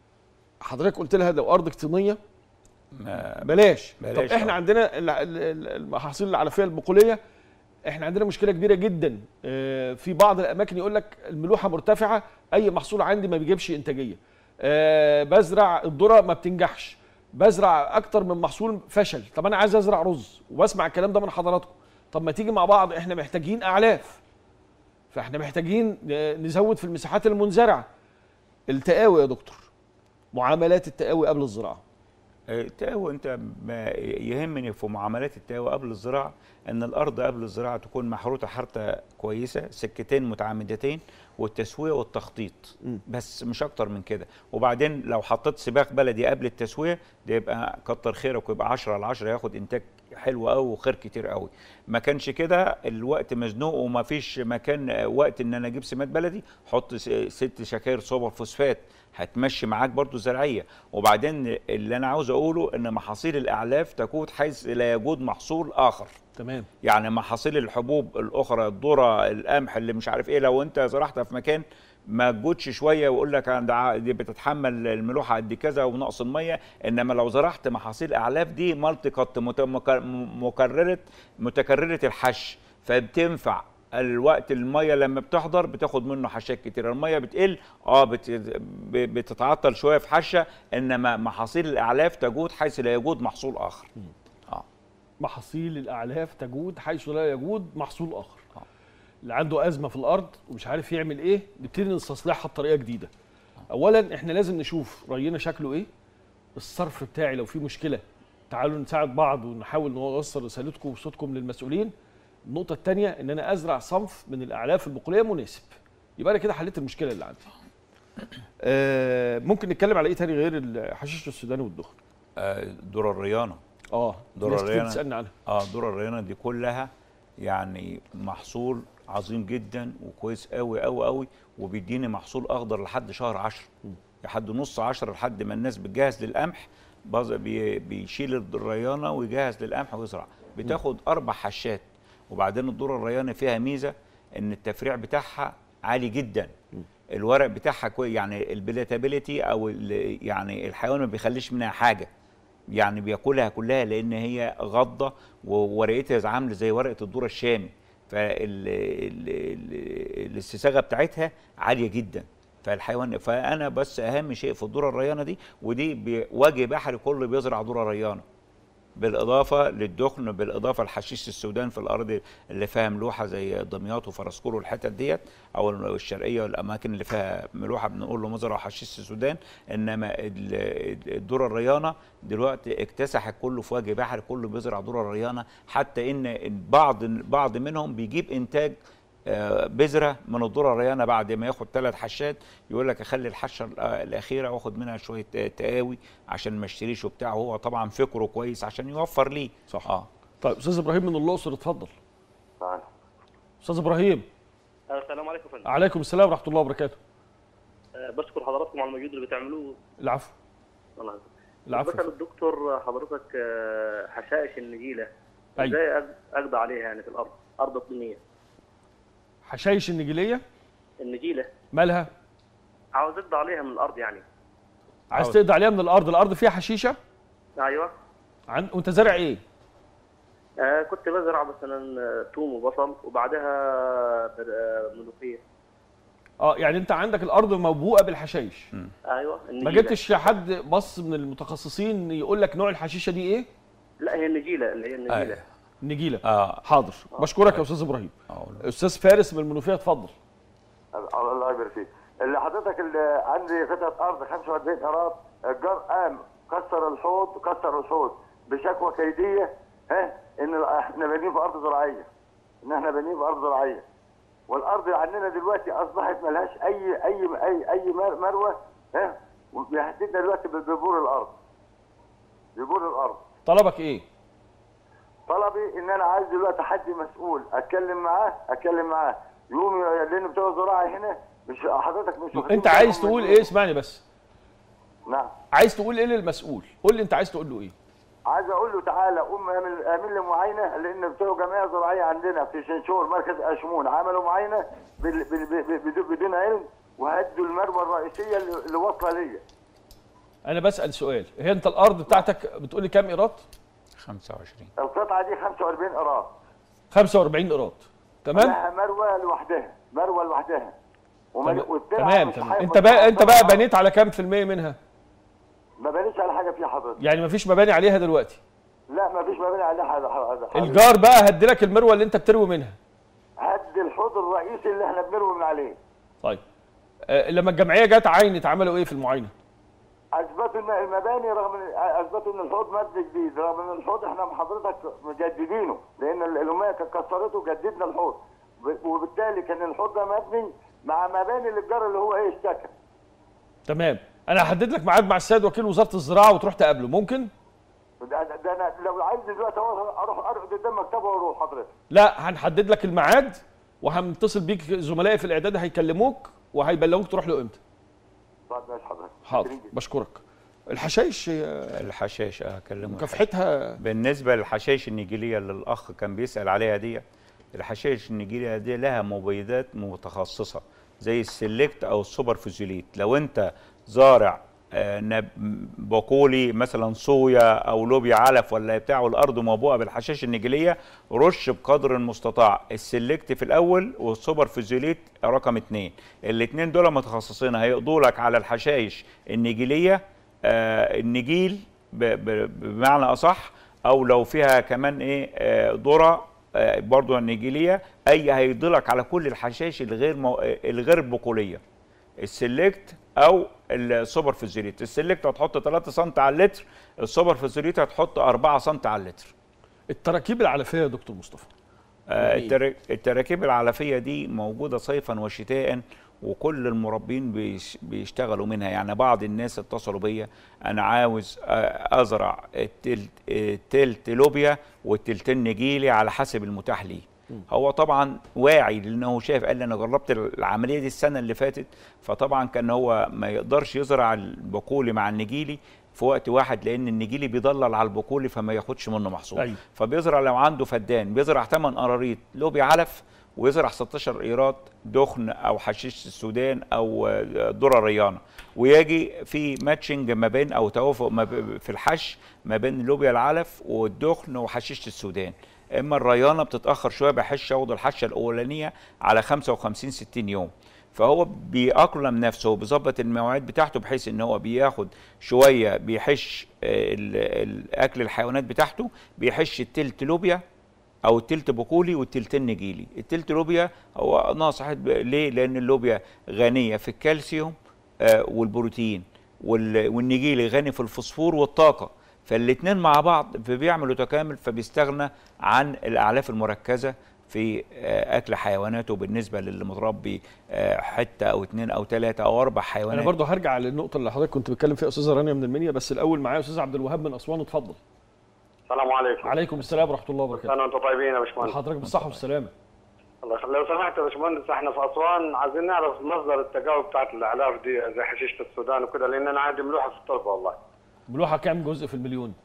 Speaker 1: حضرتك قلت لها لو ارضك طينيه
Speaker 2: ما-
Speaker 1: بلاش,
Speaker 2: بلاش،
Speaker 1: طب احنا
Speaker 2: آه.
Speaker 1: عندنا ال- ال- ال- المحاصيل العلفيه البقوليه احنا عندنا مشكله كبيره جدا آه، في بعض الاماكن يقول لك الملوحه مرتفعه اي محصول عندي ما بيجيبش انتاجيه آه، بزرع الذره ما بتنجحش بزرع اكتر من محصول فشل طب انا عايز ازرع رز وبسمع الكلام ده من حضراتكم طب ما تيجي مع بعض احنا محتاجين اعلاف فاحنا محتاجين آه، نزود في المساحات المنزرعه التقاوي يا دكتور معاملات التقاوي قبل الزراعه
Speaker 2: التقاوي انت ما يهمني في معاملات التقاوي قبل الزراعه ان الارض قبل الزراعه تكون محروته حرثه كويسه سكتين متعامدتين والتسويه والتخطيط
Speaker 1: مم.
Speaker 2: بس مش اكتر من كده وبعدين لو حطيت سباق بلدي قبل التسويه ده يبقى كتر خيرك ويبقى 10 على 10 ياخد انتاج حلو قوي وخير كتير قوي ما كانش كده الوقت مزنوق وما فيش مكان وقت ان انا اجيب سماد بلدي حط س- ست شكاير سوبر فوسفات هتمشي معاك برضو زراعيه وبعدين اللي انا عاوز اقوله ان محاصيل الاعلاف تكون حيث لا يوجد محصول اخر
Speaker 1: تمام
Speaker 2: يعني محاصيل الحبوب الاخرى الذره القمح اللي مش عارف ايه لو انت زرعتها في مكان ما تجودش شويه ويقول لك أنا ده دي بتتحمل الملوحه قد كذا ونقص الميه انما لو زرعت محاصيل اعلاف دي مالتي كت مت- مك- مكرره متكرره الحش فبتنفع الوقت الميه لما بتحضر بتاخد منه حشات كتير الميه بتقل اه بت- ب- بتتعطل شويه في حشه انما محاصيل الاعلاف تجود حيث لا يجود محصول اخر اه
Speaker 1: محاصيل الاعلاف تجود حيث لا يجود محصول اخر
Speaker 2: آه.
Speaker 1: اللي عنده ازمه في الارض ومش عارف يعمل ايه نبتدي نستصلحها بطريقه جديده اولا احنا لازم نشوف رينا شكله ايه الصرف بتاعي لو في مشكله تعالوا نساعد بعض ونحاول نوصل رسالتكم وصوتكم للمسؤولين النقطه الثانيه ان انا ازرع صنف من الاعلاف البقوليه مناسب يبقى انا كده حليت المشكله اللي عندي آه ممكن نتكلم على ايه تاني غير الحشيش السوداني والدخن
Speaker 2: آه، ذره الريانه
Speaker 1: اه
Speaker 2: دور
Speaker 1: ناس كتير
Speaker 2: الريانة.
Speaker 1: بتسالني عنها
Speaker 2: اه ذره الريانه دي كلها يعني محصول عظيم جدا وكويس قوي قوي قوي وبيديني محصول اخضر لحد شهر 10 لحد نص 10 لحد ما الناس بتجهز للقمح باظ- بي- بيشيل الريانه ويجهز للقمح ويزرع بتاخد اربع حشات وبعدين الذره الريانه فيها ميزه ان التفريع بتاعها عالي جدا الورق بتاعها كويس يعني البلاتابيليتي او ال- يعني الحيوان ما بيخليش منها حاجه يعني بياكلها كلها لان هي غضه وورقتها عامله زي ورقه الذره الشامي فالاستساغه بتاعتها عاليه جدا فالحيوان فانا بس اهم شيء في الذره الريانه دي ودي بي- وجه بحري كله بيزرع ذره ريانه بالاضافه للدخن بالاضافه لحشيش السودان في الارض اللي فيها ملوحه زي دمياط وفرسكور والحتت ديت او الشرقيه والاماكن اللي فيها ملوحه بنقول له مزرعه حشيش السودان انما ال- الذره الريانه دلوقتي اكتسحت كله في وجه بحري كله بيزرع ذره ريانه حتى ان بعض بعض منهم بيجيب انتاج آه، بذره من الذره الريانه بعد ما ياخد ثلاث حشات يقول لك اخلي الحشه الأ- الاخيره واخد منها شويه آه، تقاوي عشان ما اشتريش وبتاع هو طبعا فكره كويس عشان يوفر ليه
Speaker 1: صح.
Speaker 2: اه
Speaker 1: طيب استاذ ابراهيم من الاقصر اتفضل
Speaker 5: تعال.
Speaker 1: استاذ ابراهيم
Speaker 5: السلام عليكم يا فندم
Speaker 1: عليكم السلام ورحمه الله وبركاته
Speaker 5: أه، بشكر حضراتكم على المجهود اللي بتعملوه
Speaker 1: العفو
Speaker 5: الله يعزك.
Speaker 1: العفو
Speaker 5: بسأل الدكتور حضرتك أه، حشائش النجيله
Speaker 1: أيوة.
Speaker 5: ازاي أق- اقضي عليها يعني في الارض ارض الطينيه
Speaker 1: حشايش النجيليه
Speaker 5: النجيله
Speaker 1: مالها
Speaker 5: عاوز اقضي عليها من الارض يعني
Speaker 1: عايز
Speaker 2: عاوز.
Speaker 1: تقضي عليها من الارض الارض فيها حشيشه
Speaker 5: ايوه
Speaker 1: عن... وانت زارع ايه
Speaker 5: أه كنت بزرع مثلا أه، ثوم وبصل وبعدها بر- أه، ملوخيه
Speaker 1: اه يعني انت عندك الارض موبوءه بالحشايش
Speaker 5: ايوه
Speaker 1: ما
Speaker 5: النجيله
Speaker 1: جبتش حد بص من المتخصصين يقول لك نوع الحشيشه دي ايه
Speaker 5: لا هي النجيله اللي هي النجيله
Speaker 2: أيوة.
Speaker 1: النجيله
Speaker 2: اه
Speaker 1: حاضر بشكرك يا استاذ ابراهيم
Speaker 2: أقول.
Speaker 1: استاذ فارس من المنوفيه اتفضل
Speaker 6: الله يبارك فيك اللي حضرتك اللي عندي قطعه ارض 45 قرار الجار قام كسر الحوض كسر الحوض بشكوى كيديه ها ان ال- احنا بانيين في ارض زراعيه ان احنا بانيين في ارض زراعيه والارض عندنا دلوقتي اصبحت ملهاش اي اي اي اي مر- مروه ها وبيهددنا دلوقتي ببور الارض ببور الارض
Speaker 1: طلبك ايه
Speaker 6: طلبي ان انا عايز دلوقتي حد مسؤول اتكلم معاه اتكلم معاه يقوم لان بتوع الزراعه هنا مش حضرتك مش واخدين
Speaker 1: انت عايز
Speaker 6: بالهم
Speaker 1: تقول
Speaker 6: من-
Speaker 1: ايه اسمعني بس
Speaker 6: نعم
Speaker 1: عايز تقول ايه للمسؤول قول لي انت عايز تقول له ايه
Speaker 6: عايز اقول له تعالى قوم اعمل اعمل لي معاينه لان بتوع جمعيه زراعيه عندنا في شنشور مركز اشمون عملوا معاينه بال- بال- بال- بدون- بدون علم وهدوا المروه الرئيسيه اللي اللي واصله ليا
Speaker 1: انا بسال سؤال هي انت الارض بتاعتك بتقول لي كام ايراد
Speaker 2: 25
Speaker 6: القطعه دي 45 قرار
Speaker 1: 45 ايراد تمام
Speaker 6: لها مروه لوحدها مروه لوحدها وما-
Speaker 1: تمام
Speaker 6: والترعة
Speaker 1: تمام
Speaker 6: مش
Speaker 1: تمام
Speaker 6: هيبقى
Speaker 1: انت بقى انت بقى
Speaker 6: طبعاً.
Speaker 1: بنيت على كام في المية منها
Speaker 6: ما بنيش على حاجه فيها حضرتك
Speaker 1: يعني مفيش مباني عليها دلوقتي
Speaker 6: لا ما فيش مباني عليها حاجه حضرتك
Speaker 1: الجار بقى هدي لك المروه اللي انت بتروي منها
Speaker 6: هد الحوض الرئيسي اللي احنا بنروي من عليه
Speaker 1: طيب آه لما الجمعيه جت عينت عملوا ايه في المعاينه
Speaker 6: اثبتوا ان المباني رغم ان اثبتوا ان الحوض مبني جديد رغم ان الحوض احنا مع حضرتك مجددينه لان الاميه كانت كسرته وجددنا الحوض ب- وبالتالي كان الحوض ده مبني مع مباني للجار اللي هو ايه اشتكى
Speaker 1: تمام انا هحدد لك ميعاد مع السيد وكيل وزاره الزراعه وتروح تقابله ممكن
Speaker 6: ده, ده, ده انا لو عايز دلوقتي أروح- اروح ارقد قدام مكتبه واروح حضرتك
Speaker 1: لا هنحدد لك الميعاد وهنتصل بيك زملائي في الاعداد هيكلموك وهيبلغوك تروح له امتى
Speaker 6: طيب ماشي حضرتك
Speaker 1: حاضر
Speaker 6: شكراً جداً.
Speaker 1: بشكرك الحشايش هي
Speaker 2: الحشائش اكلمه
Speaker 1: مكافحتها
Speaker 2: بالنسبه للحشائش النجيليه اللي الاخ كان بيسال عليها دي الحشائش النجيليه دي لها مبيدات متخصصه زي السلكت او السوبر فوزيليت لو انت زارع آه، نب- بقولي مثلا صويا او لوبيا علف ولا بتاع والارض موبوءه بالحشائش النجيليه رش بقدر المستطاع السلكت في الاول والسوبر فوزيليت رقم اتنين الاثنين دول متخصصين هيقضوا لك على الحشائش النجيليه آه، النجيل ب- ب- بمعنى اصح او لو فيها كمان ايه آه، ذره آه، برضو النجيليه اي هيضلك على كل الحشائش الغير مو... الغير بقوليه السلكت او السوبر فوزيليت السلكت هتحط 3 سم على اللتر السوبر فوزيليت هتحط 4 سم على اللتر
Speaker 1: التراكيب العلفيه يا دكتور مصطفى
Speaker 2: آه،
Speaker 1: يعني
Speaker 2: التر- التراكيب العلفيه دي موجوده صيفا وشتاء وكل المربين بيش- بيشتغلوا منها يعني بعض الناس اتصلوا بيا انا عاوز آه، ازرع التلت, التلت لوبيا والتلتين نجيلي على حسب المتاح لي هو طبعا واعي لانه شايف قال لي انا جربت العمليه دي السنه اللي فاتت فطبعا كان هو ما يقدرش يزرع البقولي مع النجيلي في وقت واحد لان النجيلي بيضلل على البقولي فما ياخدش منه محصول
Speaker 1: أيوة.
Speaker 2: فبيزرع لو عنده فدان بيزرع 8 قراريط لوبيا علف ويزرع 16 ايراد دخن او حشيش السودان او آه، ذره ريانه ويجي في ماتشنج ما بين او توافق ما ب- في الحش ما بين لوبيا العلف والدخن وحشيشه السودان اما الريانه بتتاخر شويه بحش اخد الحشه الاولانيه على 55 60 يوم فهو بيأقلم نفسه وبيظبط المواعيد بتاعته بحيث ان هو بياخد شويه بيحش آه، ال- الاكل الحيوانات بتاعته بيحش التلت لوبيا او التلت بقولي والتلتين نجيلي التلت لوبيا هو ناصح ب- ليه لان اللوبيا غنيه في الكالسيوم آه، والبروتين وال- والنجيلي غني في الفوسفور والطاقه فالاثنين مع بعض بيعملوا تكامل فبيستغنى عن الاعلاف المركزه في آه، اكل حيواناته بالنسبه للي متربي آه، حته او اثنين او ثلاثه او اربع
Speaker 1: انا
Speaker 2: حيوانات
Speaker 1: برضو هرجع للنقطه اللي حضرتك كنت بتكلم فيها استاذه رانيا من المنيا بس الاول معايا استاذ عبد الوهاب من اسوان اتفضل
Speaker 7: السلام عليكم
Speaker 1: عليكم السلام ورحمه الله وبركاته
Speaker 7: انا وانتم طيبين يا باشمهندس
Speaker 1: حضرتك بالصحه والسلامه
Speaker 7: الله يخليك لو سمحت يا باشمهندس احنا في اسوان عايزين نعرف مصدر التجاوب بتاعت الاعلاف دي زي حشيشه السودان وكده لان انا عندي ملوحه في التربه والله
Speaker 1: ملوحه كام جزء في المليون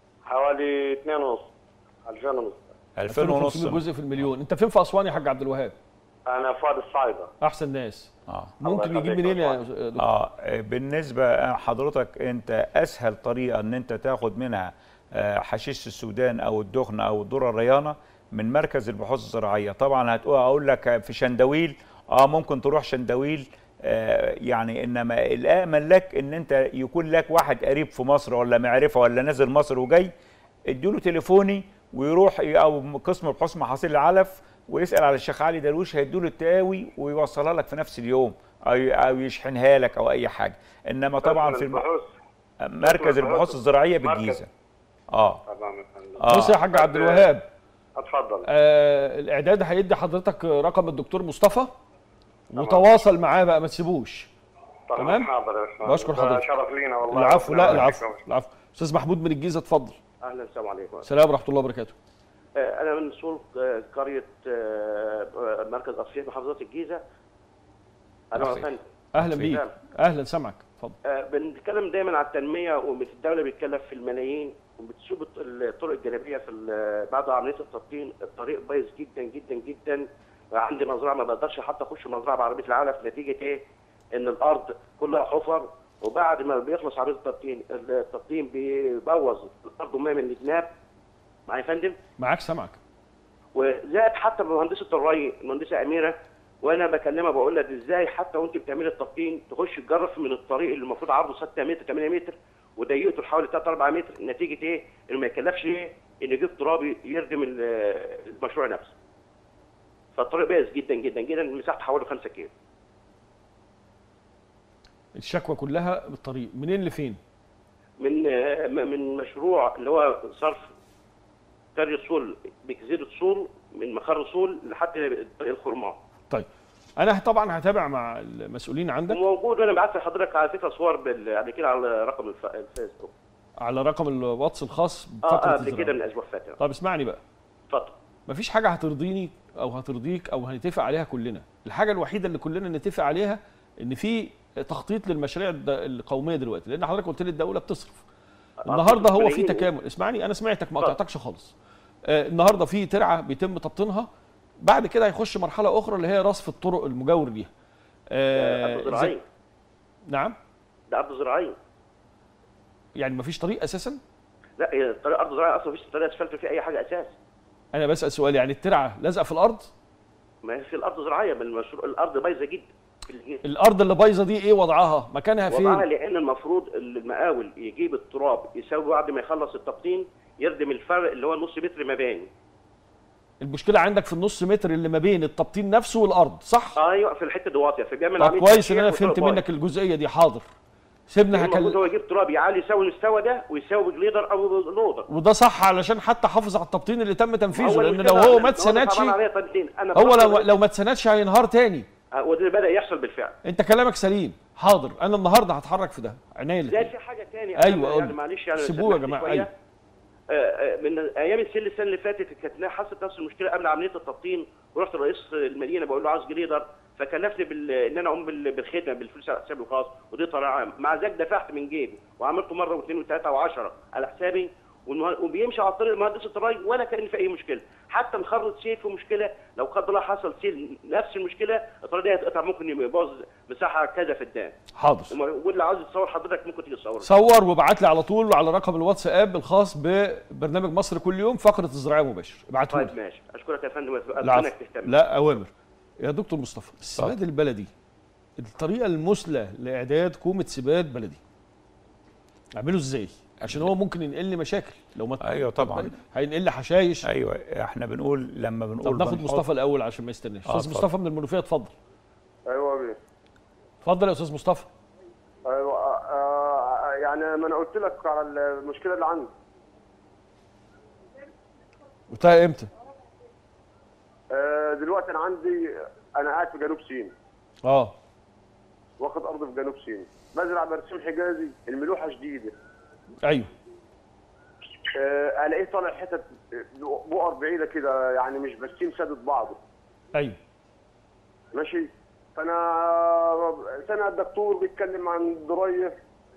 Speaker 7: حوالي 2 ونص 2000 ونص
Speaker 2: 2000 ونص
Speaker 1: 2500 جزء في المليون انت فين في اسوان يا حاج عبد الوهاب
Speaker 7: انا في وادي الصعيده
Speaker 1: احسن ناس
Speaker 2: اه
Speaker 1: ممكن
Speaker 7: الله
Speaker 1: يجيب
Speaker 7: يخليك
Speaker 1: منين
Speaker 7: يا
Speaker 1: يا دكتور
Speaker 2: اه بالنسبه حضرتك انت اسهل طريقه ان انت تاخد منها آه، حشيش السودان او الدخن او الذره الريانه من مركز البحوث الزراعيه طبعا هتقول اقول لك في شندويل اه ممكن تروح شندويل آه يعني انما الامن لك ان انت يكون لك واحد قريب في مصر ولا معرفه ولا نازل مصر وجاي اديله تليفوني ويروح ي- او قسم بحوث محاصيل العلف ويسال على الشيخ علي درويش هيديله التقاوي ويوصلها لك في نفس اليوم او او يشحنها لك او اي حاجه انما طبعا في الم...
Speaker 7: البحوث
Speaker 2: مركز البحوث الزراعيه بالجيزه اه
Speaker 7: تمام يا فندم.
Speaker 2: اه
Speaker 1: بص يا حاج عبد الوهاب
Speaker 7: اتفضل
Speaker 1: آه الاعداد هيدي حضرتك رقم الدكتور مصطفى وتواصل معاه بقى ما تسيبوش تمام؟
Speaker 7: حاضر يا باشمهندس.
Speaker 1: بشكر
Speaker 7: ده
Speaker 1: حضرتك.
Speaker 7: شرف لينا والله
Speaker 1: العفو لا
Speaker 7: ربنا
Speaker 1: العفو
Speaker 7: يبارك فيكم.
Speaker 1: العفو استاذ محمود من الجيزه اتفضل
Speaker 8: اهلا السلام عليكم
Speaker 1: سلام ورحمه الله وبركاته
Speaker 8: آه، انا من مسؤول آه، قريه آه، آه، مركز اسيوط محافظه الجيزه انا
Speaker 2: أحسن.
Speaker 8: فندم
Speaker 1: اهلا بيك
Speaker 8: نعم.
Speaker 1: اهلا سامعك اتفضل
Speaker 8: آه، بنتكلم دايما على التنميه والدوله بتكلف في الملايين وبتسوق الط- الطرق الجانبيه في ال- بعد عمليه التبطين الطريق بايظ جدا جدا جدا عندي مزرعه ما بقدرش حتى اخش مزرعه بعربيه العلف نتيجه ايه؟ ان الارض كلها حفر وبعد ما بيخلص عمليه التبطين التبطين بيبوظ الارض وما من الجناب معايا يا فندم؟
Speaker 1: معاك سامعك
Speaker 8: وزائد حتى مهندسه الري المهندسه اميره وانا بكلمها بقول لها ازاي حتى وانت بتعملي التبطين تخش تجرف من الطريق اللي المفروض عرضه 6 متر 8 متر وضيقته حوالي 3 4 متر نتيجه ايه؟ انه ما يكلفش ايه؟ ان يجيب ترابي يردم ال- المشروع نفسه. فالطريق بايظ جدا جدا جدا مساحته حوالي 5 كيلو.
Speaker 1: الشكوى كلها بالطريق منين لفين
Speaker 8: من آه، من مشروع اللي هو صرف قريه صول بجزيره صول من مخر صول لحد طريق الخرمان.
Speaker 1: طيب انا طبعا هتابع مع المسؤولين عندك
Speaker 8: موجود وانا بعت لحضرتك على فكره صور بال- قبل كده على رقم الف- الفيسبوك
Speaker 1: على رقم الواتس الخاص
Speaker 8: اه
Speaker 1: بفتره
Speaker 8: آه، قبل
Speaker 1: الزراعة.
Speaker 8: كده من اسبوع فات
Speaker 1: طب اسمعني بقى
Speaker 8: اتفضل
Speaker 1: مفيش حاجه هترضيني او هترضيك او هنتفق عليها كلنا الحاجه الوحيده اللي كلنا نتفق عليها ان في تخطيط للمشاريع الد- القوميه دلوقتي لان حضرتك قلت لي الدوله بتصرف النهارده هو في
Speaker 8: ملايين.
Speaker 1: تكامل اسمعني انا سمعتك ما
Speaker 8: اتفضل.
Speaker 1: قطعتكش خالص آه النهارده في ترعه بيتم تبطينها بعد كده هيخش مرحله اخرى اللي هي رصف الطرق المجاور ليها آه،
Speaker 8: ارض زراعيه
Speaker 1: زي- نعم
Speaker 8: ده ارض زراعيه
Speaker 1: يعني مفيش طريق اساسا
Speaker 8: لا هي طريق ارض زراعيه اصلا مفيش طريق اسفلت فيه اي حاجه اساس
Speaker 1: انا بسال سؤال يعني الترعه لازقه في الارض
Speaker 8: ما هي في الارض زراعيه من المشروع الارض بايظه جدا
Speaker 1: الارض اللي بايظه دي ايه وضعها مكانها
Speaker 8: وضعها
Speaker 1: فين
Speaker 8: لان المفروض المقاول يجيب التراب يساوي بعد ما يخلص التبطين يردم الفرق اللي هو النص متر مباني
Speaker 1: المشكله عندك في النص متر اللي ما بين التبطين نفسه والارض صح
Speaker 8: ايوه في الحته دي واطيه فبيعمل
Speaker 1: طب
Speaker 8: عمليه
Speaker 1: كويس ان
Speaker 8: تشريح
Speaker 1: انا
Speaker 8: وتراب
Speaker 1: فهمت
Speaker 8: بايظ.
Speaker 1: منك الجزئيه دي حاضر سيبنا
Speaker 8: المفروض
Speaker 1: هكل...
Speaker 8: هو يجيب تراب يعلي يساوي المستوى ده ويساوي جليدر او لودر
Speaker 1: وده صح علشان حتى حافظ على التبطين اللي تم تنفيذه
Speaker 8: هو
Speaker 1: لان
Speaker 8: المشكلة
Speaker 1: لو هو
Speaker 8: إن
Speaker 1: ما اتسندش
Speaker 8: صعبان عليا طبقتين. انا
Speaker 1: هو
Speaker 8: بفكر-
Speaker 1: لو لو ما اتسندش هينهار تاني
Speaker 8: آه، وده بدا يحصل بالفعل
Speaker 1: انت كلامك سليم حاضر انا النهارده هتحرك في ده عينيا
Speaker 8: زي
Speaker 1: الاتنين.
Speaker 8: في حاجه ثانيه
Speaker 1: أيوة، قول
Speaker 8: يعني
Speaker 1: لي.
Speaker 8: معلش يعني
Speaker 1: سيبوه يا
Speaker 8: سامحني
Speaker 1: جماعة،
Speaker 8: شوية.
Speaker 1: أيوة.
Speaker 8: آه، آه، من ايام السل السنه اللي فاتت كانت حصلت نفس المشكله قبل عمليه التبطين ورحت لرئيس المدينه بقول له عاوز جريدر فكلفني بال... ان انا اقوم بال... بالخدمه بالفلوس على حسابي الخاص ودي طريقه عام مع ذلك دفعت من جيبي وعملته مره واثنين وثلاثه وعشرة على حسابي والمه... وبيمشي على طريق المهندس الطراي ولا كان في اي مشكله حتى مخرط سيل في مشكله لو قدر الله حصل سيل نفس المشكله الطريق دي هتقطع ممكن يبوظ مساحه كذا في الدان
Speaker 1: حاضر
Speaker 8: وما- واللي عاوز يتصور حضرتك ممكن تيجي تصور
Speaker 1: صور وابعت لي على طول على رقم الواتساب الخاص ببرنامج مصر كل يوم فقره الزراعه مباشر ابعته لي
Speaker 8: طيب ماشي اشكرك يا فندم اتمنى
Speaker 1: العفو.
Speaker 8: انك تهتم
Speaker 1: لا اوامر يا دكتور مصطفى السماد البلدي الطريقه المثلى لاعداد كومه سباد بلدي اعمله ازاي عشان هو ممكن ينقل لي مشاكل لو ما
Speaker 2: ايوه طبعا
Speaker 1: هينقل لي حشايش
Speaker 2: ايوه احنا بنقول لما بنقول
Speaker 1: طب ناخد
Speaker 2: بنحط-
Speaker 1: مصطفى الاول عشان ما يستناش
Speaker 2: آه،
Speaker 1: استاذ
Speaker 2: اتفضل.
Speaker 1: مصطفى من المنوفيه اتفضل
Speaker 6: ايوه بيه
Speaker 1: اتفضل يا استاذ مصطفى
Speaker 6: ايوه آه، آه، يعني ما انا قلت لك على المشكله اللي عندي
Speaker 1: قلتها امتى
Speaker 6: آه، دلوقتي انا عندي انا قاعد في جنوب سيناء
Speaker 1: اه
Speaker 6: واخد ارض في جنوب سيناء بزرع برسيم حجازي الملوحه شديده
Speaker 1: ايوه
Speaker 6: آه، الاقيه طالع حتت بؤر بعيده كده يعني مش برسيم سادد بعضه
Speaker 1: ايوه
Speaker 6: ماشي فانا سمع الدكتور بيتكلم عن الدريه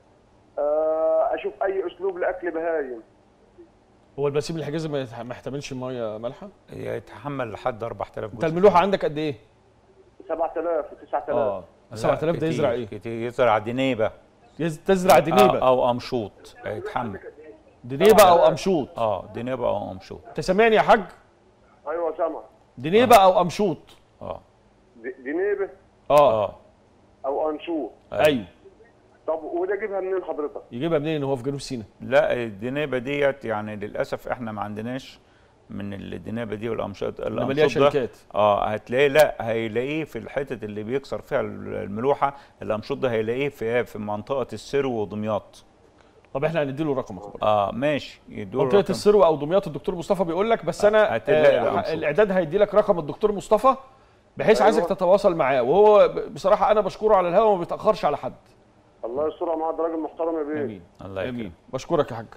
Speaker 6: آه، اشوف اي اسلوب لاكل بهايم
Speaker 1: هو البسيم الحجازي ما يتح- ما يحتملش ميه مالحه
Speaker 2: يتحمل لحد 4000
Speaker 1: انت الملوحه عندك قد ايه
Speaker 6: 7000 و9000
Speaker 1: اه 7000 ده يزرع ايه
Speaker 2: كتير يزرع دنيبه
Speaker 1: يز- تزرع دنيبه
Speaker 2: او أو امشوط يتحمل
Speaker 1: دنيبه او امشوط
Speaker 2: اه دنيبه او امشوط
Speaker 1: انت سامعني يا حاج
Speaker 6: ايوه سامع
Speaker 1: دنيبه او امشوط
Speaker 2: اه
Speaker 6: د- دنيبه
Speaker 1: اه
Speaker 2: اه
Speaker 6: او انشور
Speaker 1: ايوه
Speaker 6: طب وده اجيبها منين حضرتك؟
Speaker 1: يجيبها منين هو في جنوب سيناء
Speaker 2: لا الدنيبه ديت يعني للاسف احنا ما عندناش من الدنيبه دي والامشاط
Speaker 1: انما ليها
Speaker 2: الأمشاط ده-
Speaker 1: شركات
Speaker 2: اه هتلاقيه لا هيلاقيه في الحتت اللي بيكسر فيها الملوحه الامشوط ده هيلاقيه في في منطقه السرو ودمياط
Speaker 1: طب احنا هنديله رقمك برضه
Speaker 2: اه ماشي يدور
Speaker 1: منطقه
Speaker 2: رقم.
Speaker 1: السرو او دمياط الدكتور مصطفى بيقول لك بس انا
Speaker 2: هتلاقي
Speaker 1: آه
Speaker 2: الأمشوط.
Speaker 1: الاعداد هيدي لك رقم الدكتور مصطفى بحيث
Speaker 6: أيوة.
Speaker 1: عايزك تتواصل معاه وهو ب- بصراحه انا بشكره على الهوا وما بيتاخرش على حد
Speaker 6: الله يسترها معاه ده راجل محترم يا بيه
Speaker 1: امين
Speaker 2: الله يكرمك
Speaker 1: امين بشكرك يا حاج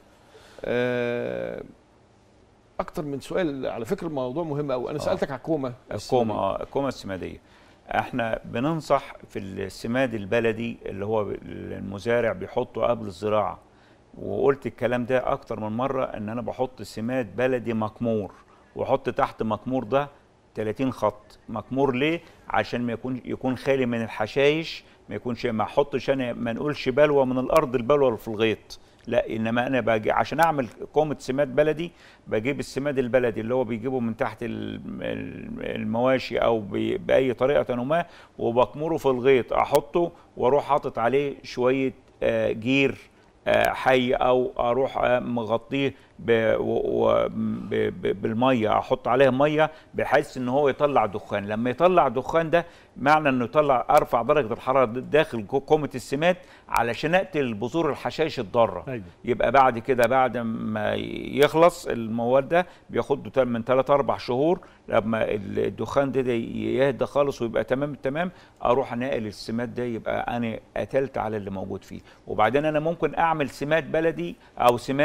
Speaker 1: آه، اكتر من سؤال على فكره الموضوع مهم قوي انا سالتك على الكومه
Speaker 2: الكومه اه الكومه السماديه احنا بننصح في السماد البلدي اللي هو المزارع بيحطه قبل الزراعه وقلت الكلام ده اكتر من مره ان انا بحط سماد بلدي مكمور واحط تحت مكمور ده 30 خط مكمور ليه عشان ما يكون يكون خالي من الحشايش ما يكونش ما احطش انا ما نقولش بلوه من الارض البلوه اللي في الغيط لا انما انا باجي عشان اعمل كومه سماد بلدي بجيب السماد البلدي اللي هو بيجيبه من تحت ال- ال- المواشي او ب- باي طريقه ما وبكمره في الغيط احطه واروح حاطط عليه شويه آه، جير آه، حي او اروح آه، مغطيه ب- و- و- ب- ب- بالميه احط عليه ميه بحيث ان هو يطلع دخان لما يطلع دخان ده معنى انه يطلع ارفع درجه الحراره داخل كو- كومه السماد علشان اقتل بذور الحشائش الضاره
Speaker 1: ايوه
Speaker 2: يبقى بعد كده بعد ما يخلص المواد ده بياخد له من 3 4 شهور لما الدخان ده, ده يهدى خالص ويبقى تمام التمام اروح انقل السماد ده يبقى انا قتلت على اللي موجود فيه وبعدين انا ممكن اعمل سماد بلدي او سماد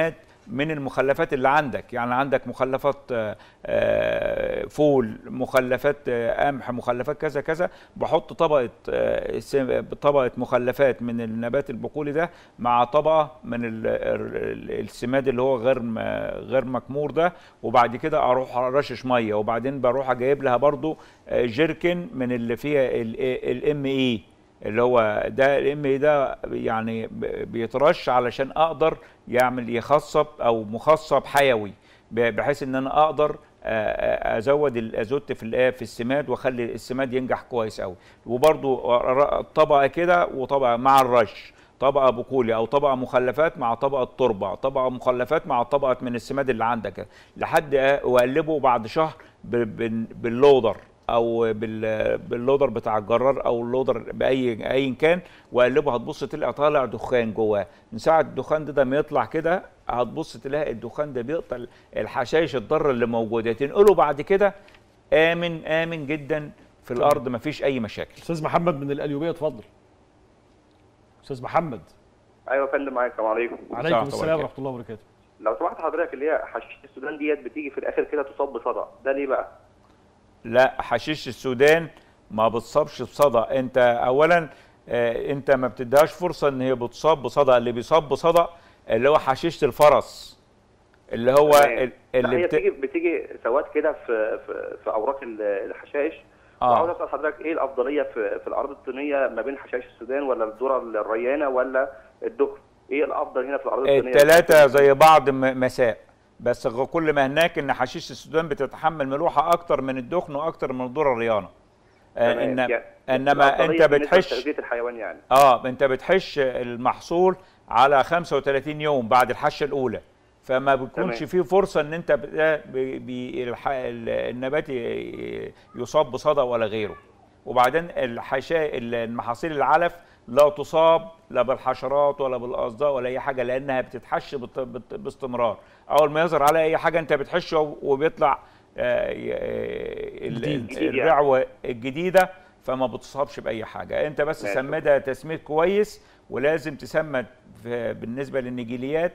Speaker 2: من المخلفات اللي عندك يعني عندك مخلفات آه، آه، فول مخلفات آه، قمح مخلفات كذا كذا بحط طبقه آه، سم- طبقه مخلفات من النبات البقولي ده مع طبقه من ال- ال- السماد اللي هو غير م- غير مكمور ده وبعد كده اروح ارشش ميه وبعدين بروح جايب لها برضو آه، جيركن من اللي فيها الام اي اللي هو ده الام اي ده يعني ب- بيترش علشان اقدر يعمل يخصب او مخصب حيوي ب- بحيث ان انا اقدر آه، آه، ازود الازوت في الآ- في السماد واخلي السماد ينجح كويس قوي وبرضو ر- طبقه كده وطبقه مع الرش طبقه بقولي او طبقه مخلفات مع طبقه تربه طبقه مخلفات مع طبقه من السماد اللي عندك لحد آه، واقلبه بعد شهر ب- بال- باللودر او بال- باللودر بتاع الجرار او اللودر باي ايا كان واقلبه هتبص تلاقي طالع دخان جواه من ساعه الدخان ده, ده ما يطلع كده هتبص تلاقي الدخان ده بيقتل الحشائش الضاره اللي موجوده تنقله بعد كده امن امن جدا في الارض مفيش اي مشاكل
Speaker 1: استاذ محمد من القليوبيه اتفضل استاذ محمد
Speaker 5: ايوه يا فندم معاك السلام عليكم
Speaker 1: عليكم
Speaker 2: الله
Speaker 1: السلام
Speaker 2: وبركاته.
Speaker 1: ورحمه الله وبركاته
Speaker 5: لو سمحت حضرتك اللي هي حشيشه السودان ديت بتيجي في الاخر كده تصاب بصدع ده ليه بقى؟
Speaker 2: لا حشيش السودان ما بتصابش بصدى انت اولا آه، انت ما بتديهاش فرصه ان هي بتصاب بصدى اللي بيصاب بصدى اللي هو حشيشه الفرس اللي هو
Speaker 5: تمام.
Speaker 2: ال-
Speaker 5: لا،
Speaker 2: اللي
Speaker 5: هي
Speaker 2: بت...
Speaker 5: بتيجي بتيجي سواد كده في في, في اوراق ال- الحشائش
Speaker 2: آه.
Speaker 5: وعاوز اسال حضرتك ايه الافضليه في في الاراضي الطينيه ما بين حشائش السودان ولا الذره الريانه ولا الدخن؟ ايه الافضل هنا في الاراضي الطينيه؟
Speaker 2: الثلاثه زي بعض م- مساء بس غ- كل ما هناك ان حشيش السودان بتتحمل ملوحه اكتر من الدخن واكتر من الذره الريانه آه،
Speaker 5: تمام.
Speaker 2: إن
Speaker 5: يعني
Speaker 2: انما
Speaker 5: الأفضلية
Speaker 2: انت
Speaker 5: بالنسبة
Speaker 2: بتحش
Speaker 5: لتغذيه الحيوان يعني
Speaker 2: اه انت بتحش المحصول على 35 يوم بعد الحشه الاولى فما بيكونش
Speaker 5: تمام.
Speaker 2: فيه فرصه ان انت ب- ب- ب- الح- ال- النبات ي- يصاب بصدى ولا غيره وبعدين الحشا المحاصيل العلف لا تصاب لا بالحشرات ولا بالاصداء ولا اي حاجه لانها بتتحش بت- بت- باستمرار اول ما يظهر عليها اي حاجه انت بتحشه وبيطلع آه، ي- آه، ال-
Speaker 1: جديد.
Speaker 5: جديد يعني.
Speaker 2: الرعوه الجديده فما بتصابش باي حاجه انت بس
Speaker 5: ماشي.
Speaker 2: سمدها تسميد كويس ولازم تسمد في- بالنسبه للنجيليات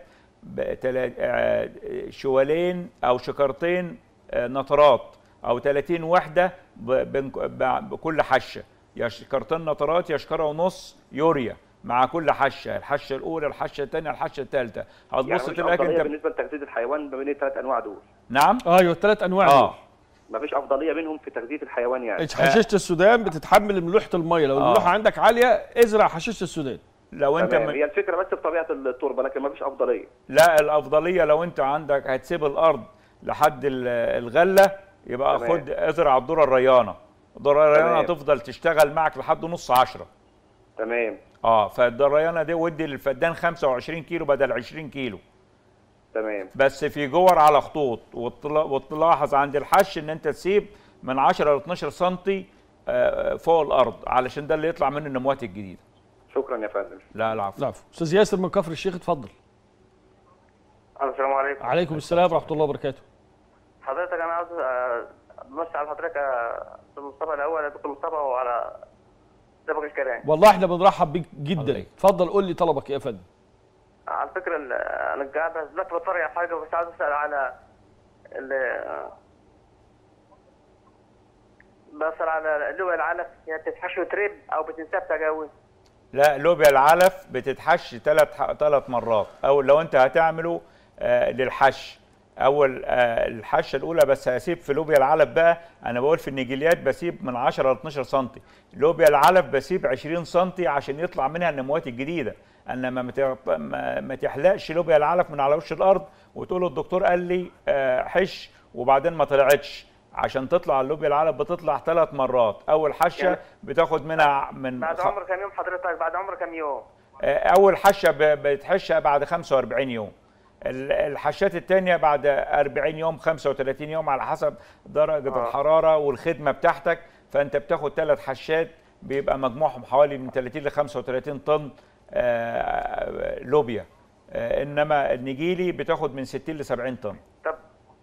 Speaker 2: بتلا- آه، شوالين او شكرتين آه، نطرات او 30 وحده ب- بين- ب- بكل حشه يا شكرتين نطرات يا شكاره ونص يوريا مع كل حشه الحشه الاولى الحشه الثانيه الحشه الثالثه
Speaker 5: يعني
Speaker 2: هتبص
Speaker 5: مفيش
Speaker 2: تلاقي
Speaker 5: افضليه
Speaker 2: انت
Speaker 5: بالنسبه لتغذيه الحيوان ما بين الثلاث انواع دول
Speaker 2: نعم
Speaker 1: ايوه الثلاث انواع
Speaker 2: اه
Speaker 1: دول
Speaker 5: مفيش افضليه بينهم في تغذيه الحيوان يعني
Speaker 1: حشيشه السودان بتتحمل ملوحه الميه لو
Speaker 2: آه.
Speaker 1: الملوحه عندك عاليه ازرع حشيشه السودان
Speaker 2: لو انت
Speaker 5: تمام
Speaker 2: م-
Speaker 5: هي الفكره بس في طبيعه التربه لكن مفيش افضليه
Speaker 2: لا الافضليه لو انت عندك هتسيب الارض لحد ال- الغله يبقى
Speaker 5: تمام.
Speaker 2: خد ازرع الذره الريانه الذره الريانه
Speaker 5: تمام.
Speaker 2: هتفضل تشتغل معك لحد نص عشرة
Speaker 5: تمام
Speaker 2: اه فالريانه دي ودي للفدان 25 كيلو بدل 20 كيلو
Speaker 5: تمام
Speaker 2: بس في جور على خطوط وتلا- وتلاحظ عند الحش ان انت تسيب من 10 ل 12 سم فوق الارض علشان ده اللي يطلع منه النموات الجديده
Speaker 5: شكرا يا فندم
Speaker 2: لا العفو
Speaker 1: العفو استاذ ياسر من كفر الشيخ اتفضل
Speaker 9: السلام عليكم
Speaker 1: عليكم السلام ورحمه الله وبركاته
Speaker 9: حضرتك انا عاوز آه، امسي على حضرتك يا استاذ مصطفى الاول يا دكتور مصطفى وعلى سبق الكلام
Speaker 1: والله احنا بنرحب بيك
Speaker 2: الله
Speaker 1: جدا
Speaker 2: يك-
Speaker 1: اتفضل قول لي طلبك ايه يا فندم
Speaker 9: على فكره ال- انا قاعد دلوقتي بتفرج على حاجه بس عاوز اسال على ال بسأل على اللغة العلف هي بتتحشو تريب او بتنساب تجاوز
Speaker 2: لا لوبيا العلف بتتحش ثلاث ثلاث مرات او لو انت هتعمله آه للحش اول آه الحشه الاولى بس هسيب في لوبيا العلف بقى انا بقول في النجيليات بسيب من 10 ل 12 سم لوبيا العلف بسيب 20 سم عشان يطلع منها النموات الجديده انما ما ت- ما- ما تحلقش لوبيا العلف من على وش الارض وتقول له الدكتور قال لي آه حش وبعدين ما طلعتش عشان تطلع اللوبيا العلف بتطلع ثلاث مرات اول حشه
Speaker 9: يعني
Speaker 2: بتاخد منها من
Speaker 9: بعد
Speaker 2: خ-
Speaker 9: عمر كم يوم حضرتك بعد عمر كم يوم
Speaker 2: اول حشه ب- بتحشها بعد 45 يوم ال- الحشات الثانيه بعد 40 يوم 35 يوم على حسب درجه
Speaker 9: آه.
Speaker 2: الحراره والخدمه بتاعتك فانت بتاخد ثلاث حشات بيبقى مجموعهم حوالي من 30 ل 35 طن آه، لوبيا آه، انما النجيلي بتاخد من 60 ل 70 طن
Speaker 9: طب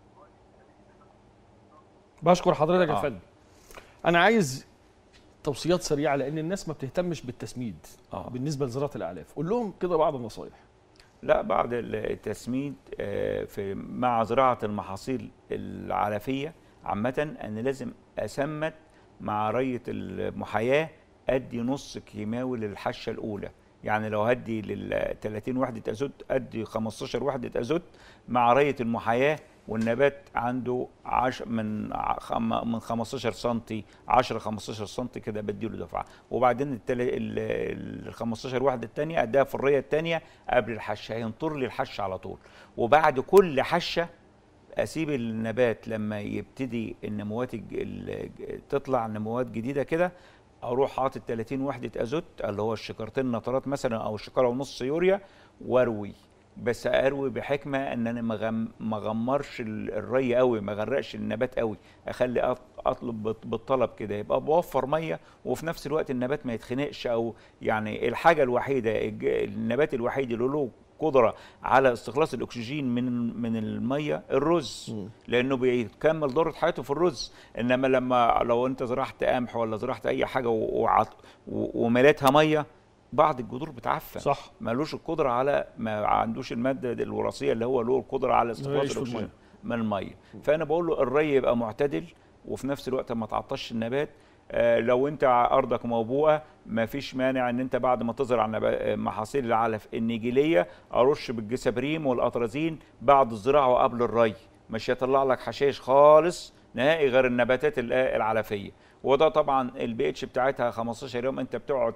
Speaker 1: بشكر حضرتك يا
Speaker 2: آه.
Speaker 1: فندم انا عايز توصيات سريعه لان الناس ما بتهتمش بالتسميد
Speaker 2: آه.
Speaker 1: بالنسبه لزراعه الاعلاف قول لهم كده بعض النصايح
Speaker 2: لا بعد التسميد آه، في مع زراعه المحاصيل العلفيه عامه انا لازم اسمد مع ريه المحاياه ادي نص كيماوي للحشه الاولى يعني لو هدي لل 30 وحده ازوت ادي 15 وحده ازوت مع ريه المحاياه والنبات عنده عش من ع- خم- من 15 سم 10 15 سم كده بديله دفعه وبعدين التل... ال ال 15 وحده الثانيه اديها في الريه الثانيه قبل الحشه هينطر لي الحشه على طول وبعد كل حشه اسيب النبات لما يبتدي النموات الج- ال- تطلع نموات جديده كده اروح حاطط 30 وحده ازوت اللي هو الشكارتين نترات مثلا او الشكاره ونص يوريا واروي بس اروي بحكمه ان انا ما غم- ما غمرش ال- الري قوي ما غرقش النبات قوي اخلي أط- اطلب بت- بالطلب كده يبقى بوفر ميه وفي نفس الوقت النبات ما يتخنقش او يعني الحاجه الوحيده الج- النبات الوحيد اللي له قدره على استخلاص الاكسجين من من الميه الرز لانه بيكمل دوره حياته في الرز انما لما لو انت زرعت قمح ولا زرعت اي حاجه و- وعط- و- ومليتها ميه بعض الجذور بتعفن
Speaker 1: صح
Speaker 2: ملوش القدره على ما عندوش الماده الوراثيه اللي هو له القدره على
Speaker 1: يعيش
Speaker 2: استخلاص
Speaker 1: في
Speaker 2: الاكسجين
Speaker 1: المية.
Speaker 2: من الميه فانا بقول له الري يبقى معتدل وفي نفس الوقت ما تعطش النبات آه، لو انت ارضك موبوءه ما فيش مانع ان انت بعد ما تزرع نبا- آه، محاصيل العلف النيجيليه ارش بالجسابريم والاترازين بعد الزراعه وقبل الري مش هيطلع لك حشائش خالص نهائي غير النباتات ال- آه، العلفيه وده طبعا البي اتش بتاعتها 15 يوم انت بتقعد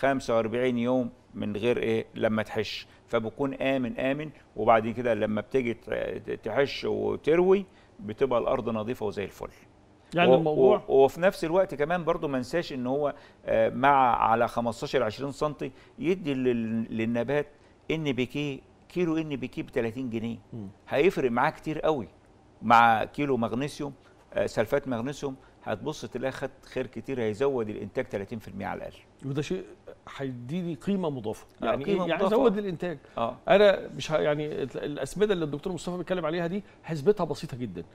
Speaker 2: 45 يوم من غير ايه لما تحش فبكون امن امن وبعد كده لما بتيجي ت- تحش وتروي بتبقى الارض نظيفه وزي الفل
Speaker 1: يعني
Speaker 2: و-
Speaker 1: الموضوع
Speaker 2: و- وفي نفس الوقت كمان برضو ما ننساش ان هو آه، مع على 15 20 سم يدي لل- للنبات ان بي كي كيلو ان بي كي ب 30 جنيه
Speaker 1: مم.
Speaker 2: هيفرق معاه كتير قوي مع كيلو مغنيسيوم آه، سلفات مغنيسيوم هتبص تلاقي خد خير كتير هيزود الانتاج 30% على الاقل
Speaker 1: وده شيء هيديني قيمه مضافه
Speaker 2: لا،
Speaker 1: يعني
Speaker 2: قيمة
Speaker 1: إيه؟ يعني
Speaker 2: مضافة.
Speaker 1: زود الانتاج
Speaker 2: اه
Speaker 1: انا مش ه... يعني الاسمده اللي الدكتور مصطفى بيتكلم عليها دي حسبتها بسيطه جدا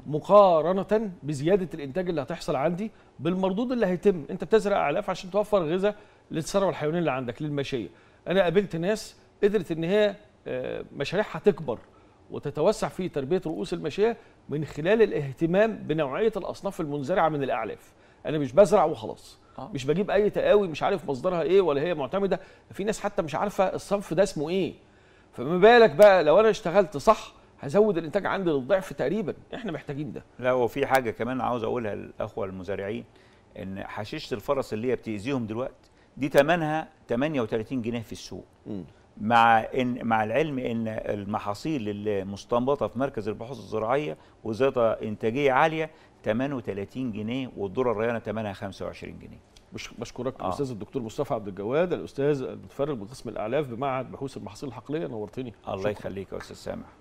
Speaker 1: مقارنه بزياده الانتاج اللي هتحصل عندي بالمردود اللي هيتم انت بتزرع اعلاف عشان توفر غذاء للثروه الحيوانيه اللي عندك للماشيه انا قابلت ناس قدرت ان هي آه، مشاريعها تكبر وتتوسع في تربيه رؤوس الماشيه من خلال الاهتمام بنوعيه الاصناف المنزرعه من الاعلاف انا مش بزرع وخلاص
Speaker 2: آه.
Speaker 1: مش بجيب اي تقاوي مش عارف مصدرها ايه ولا هي معتمده في ناس حتى مش عارفه الصنف ده اسمه ايه فما بالك بقى لو انا اشتغلت صح هزود الانتاج عندي للضعف تقريبا احنا محتاجين ده
Speaker 2: لا وفي حاجه كمان عاوز اقولها للاخوه المزارعين ان حشيشه الفرس اللي هي بتاذيهم دلوقتي دي ثمنها 38 جنيه في السوق مع ان مع العلم ان المحاصيل اللي مستنبطه في مركز البحوث الزراعيه وذاتها انتاجيه عاليه 38 جنيه والذره الريانه ثمنها 25 جنيه
Speaker 1: بش- بشكرك
Speaker 2: آه.
Speaker 1: الاستاذ الدكتور مصطفى عبد الجواد الاستاذ المتفرغ بقسم الاعلاف بمعهد بحوث المحاصيل الحقليه نورتني
Speaker 2: الله
Speaker 1: شكراً.
Speaker 2: يخليك يا استاذ سامح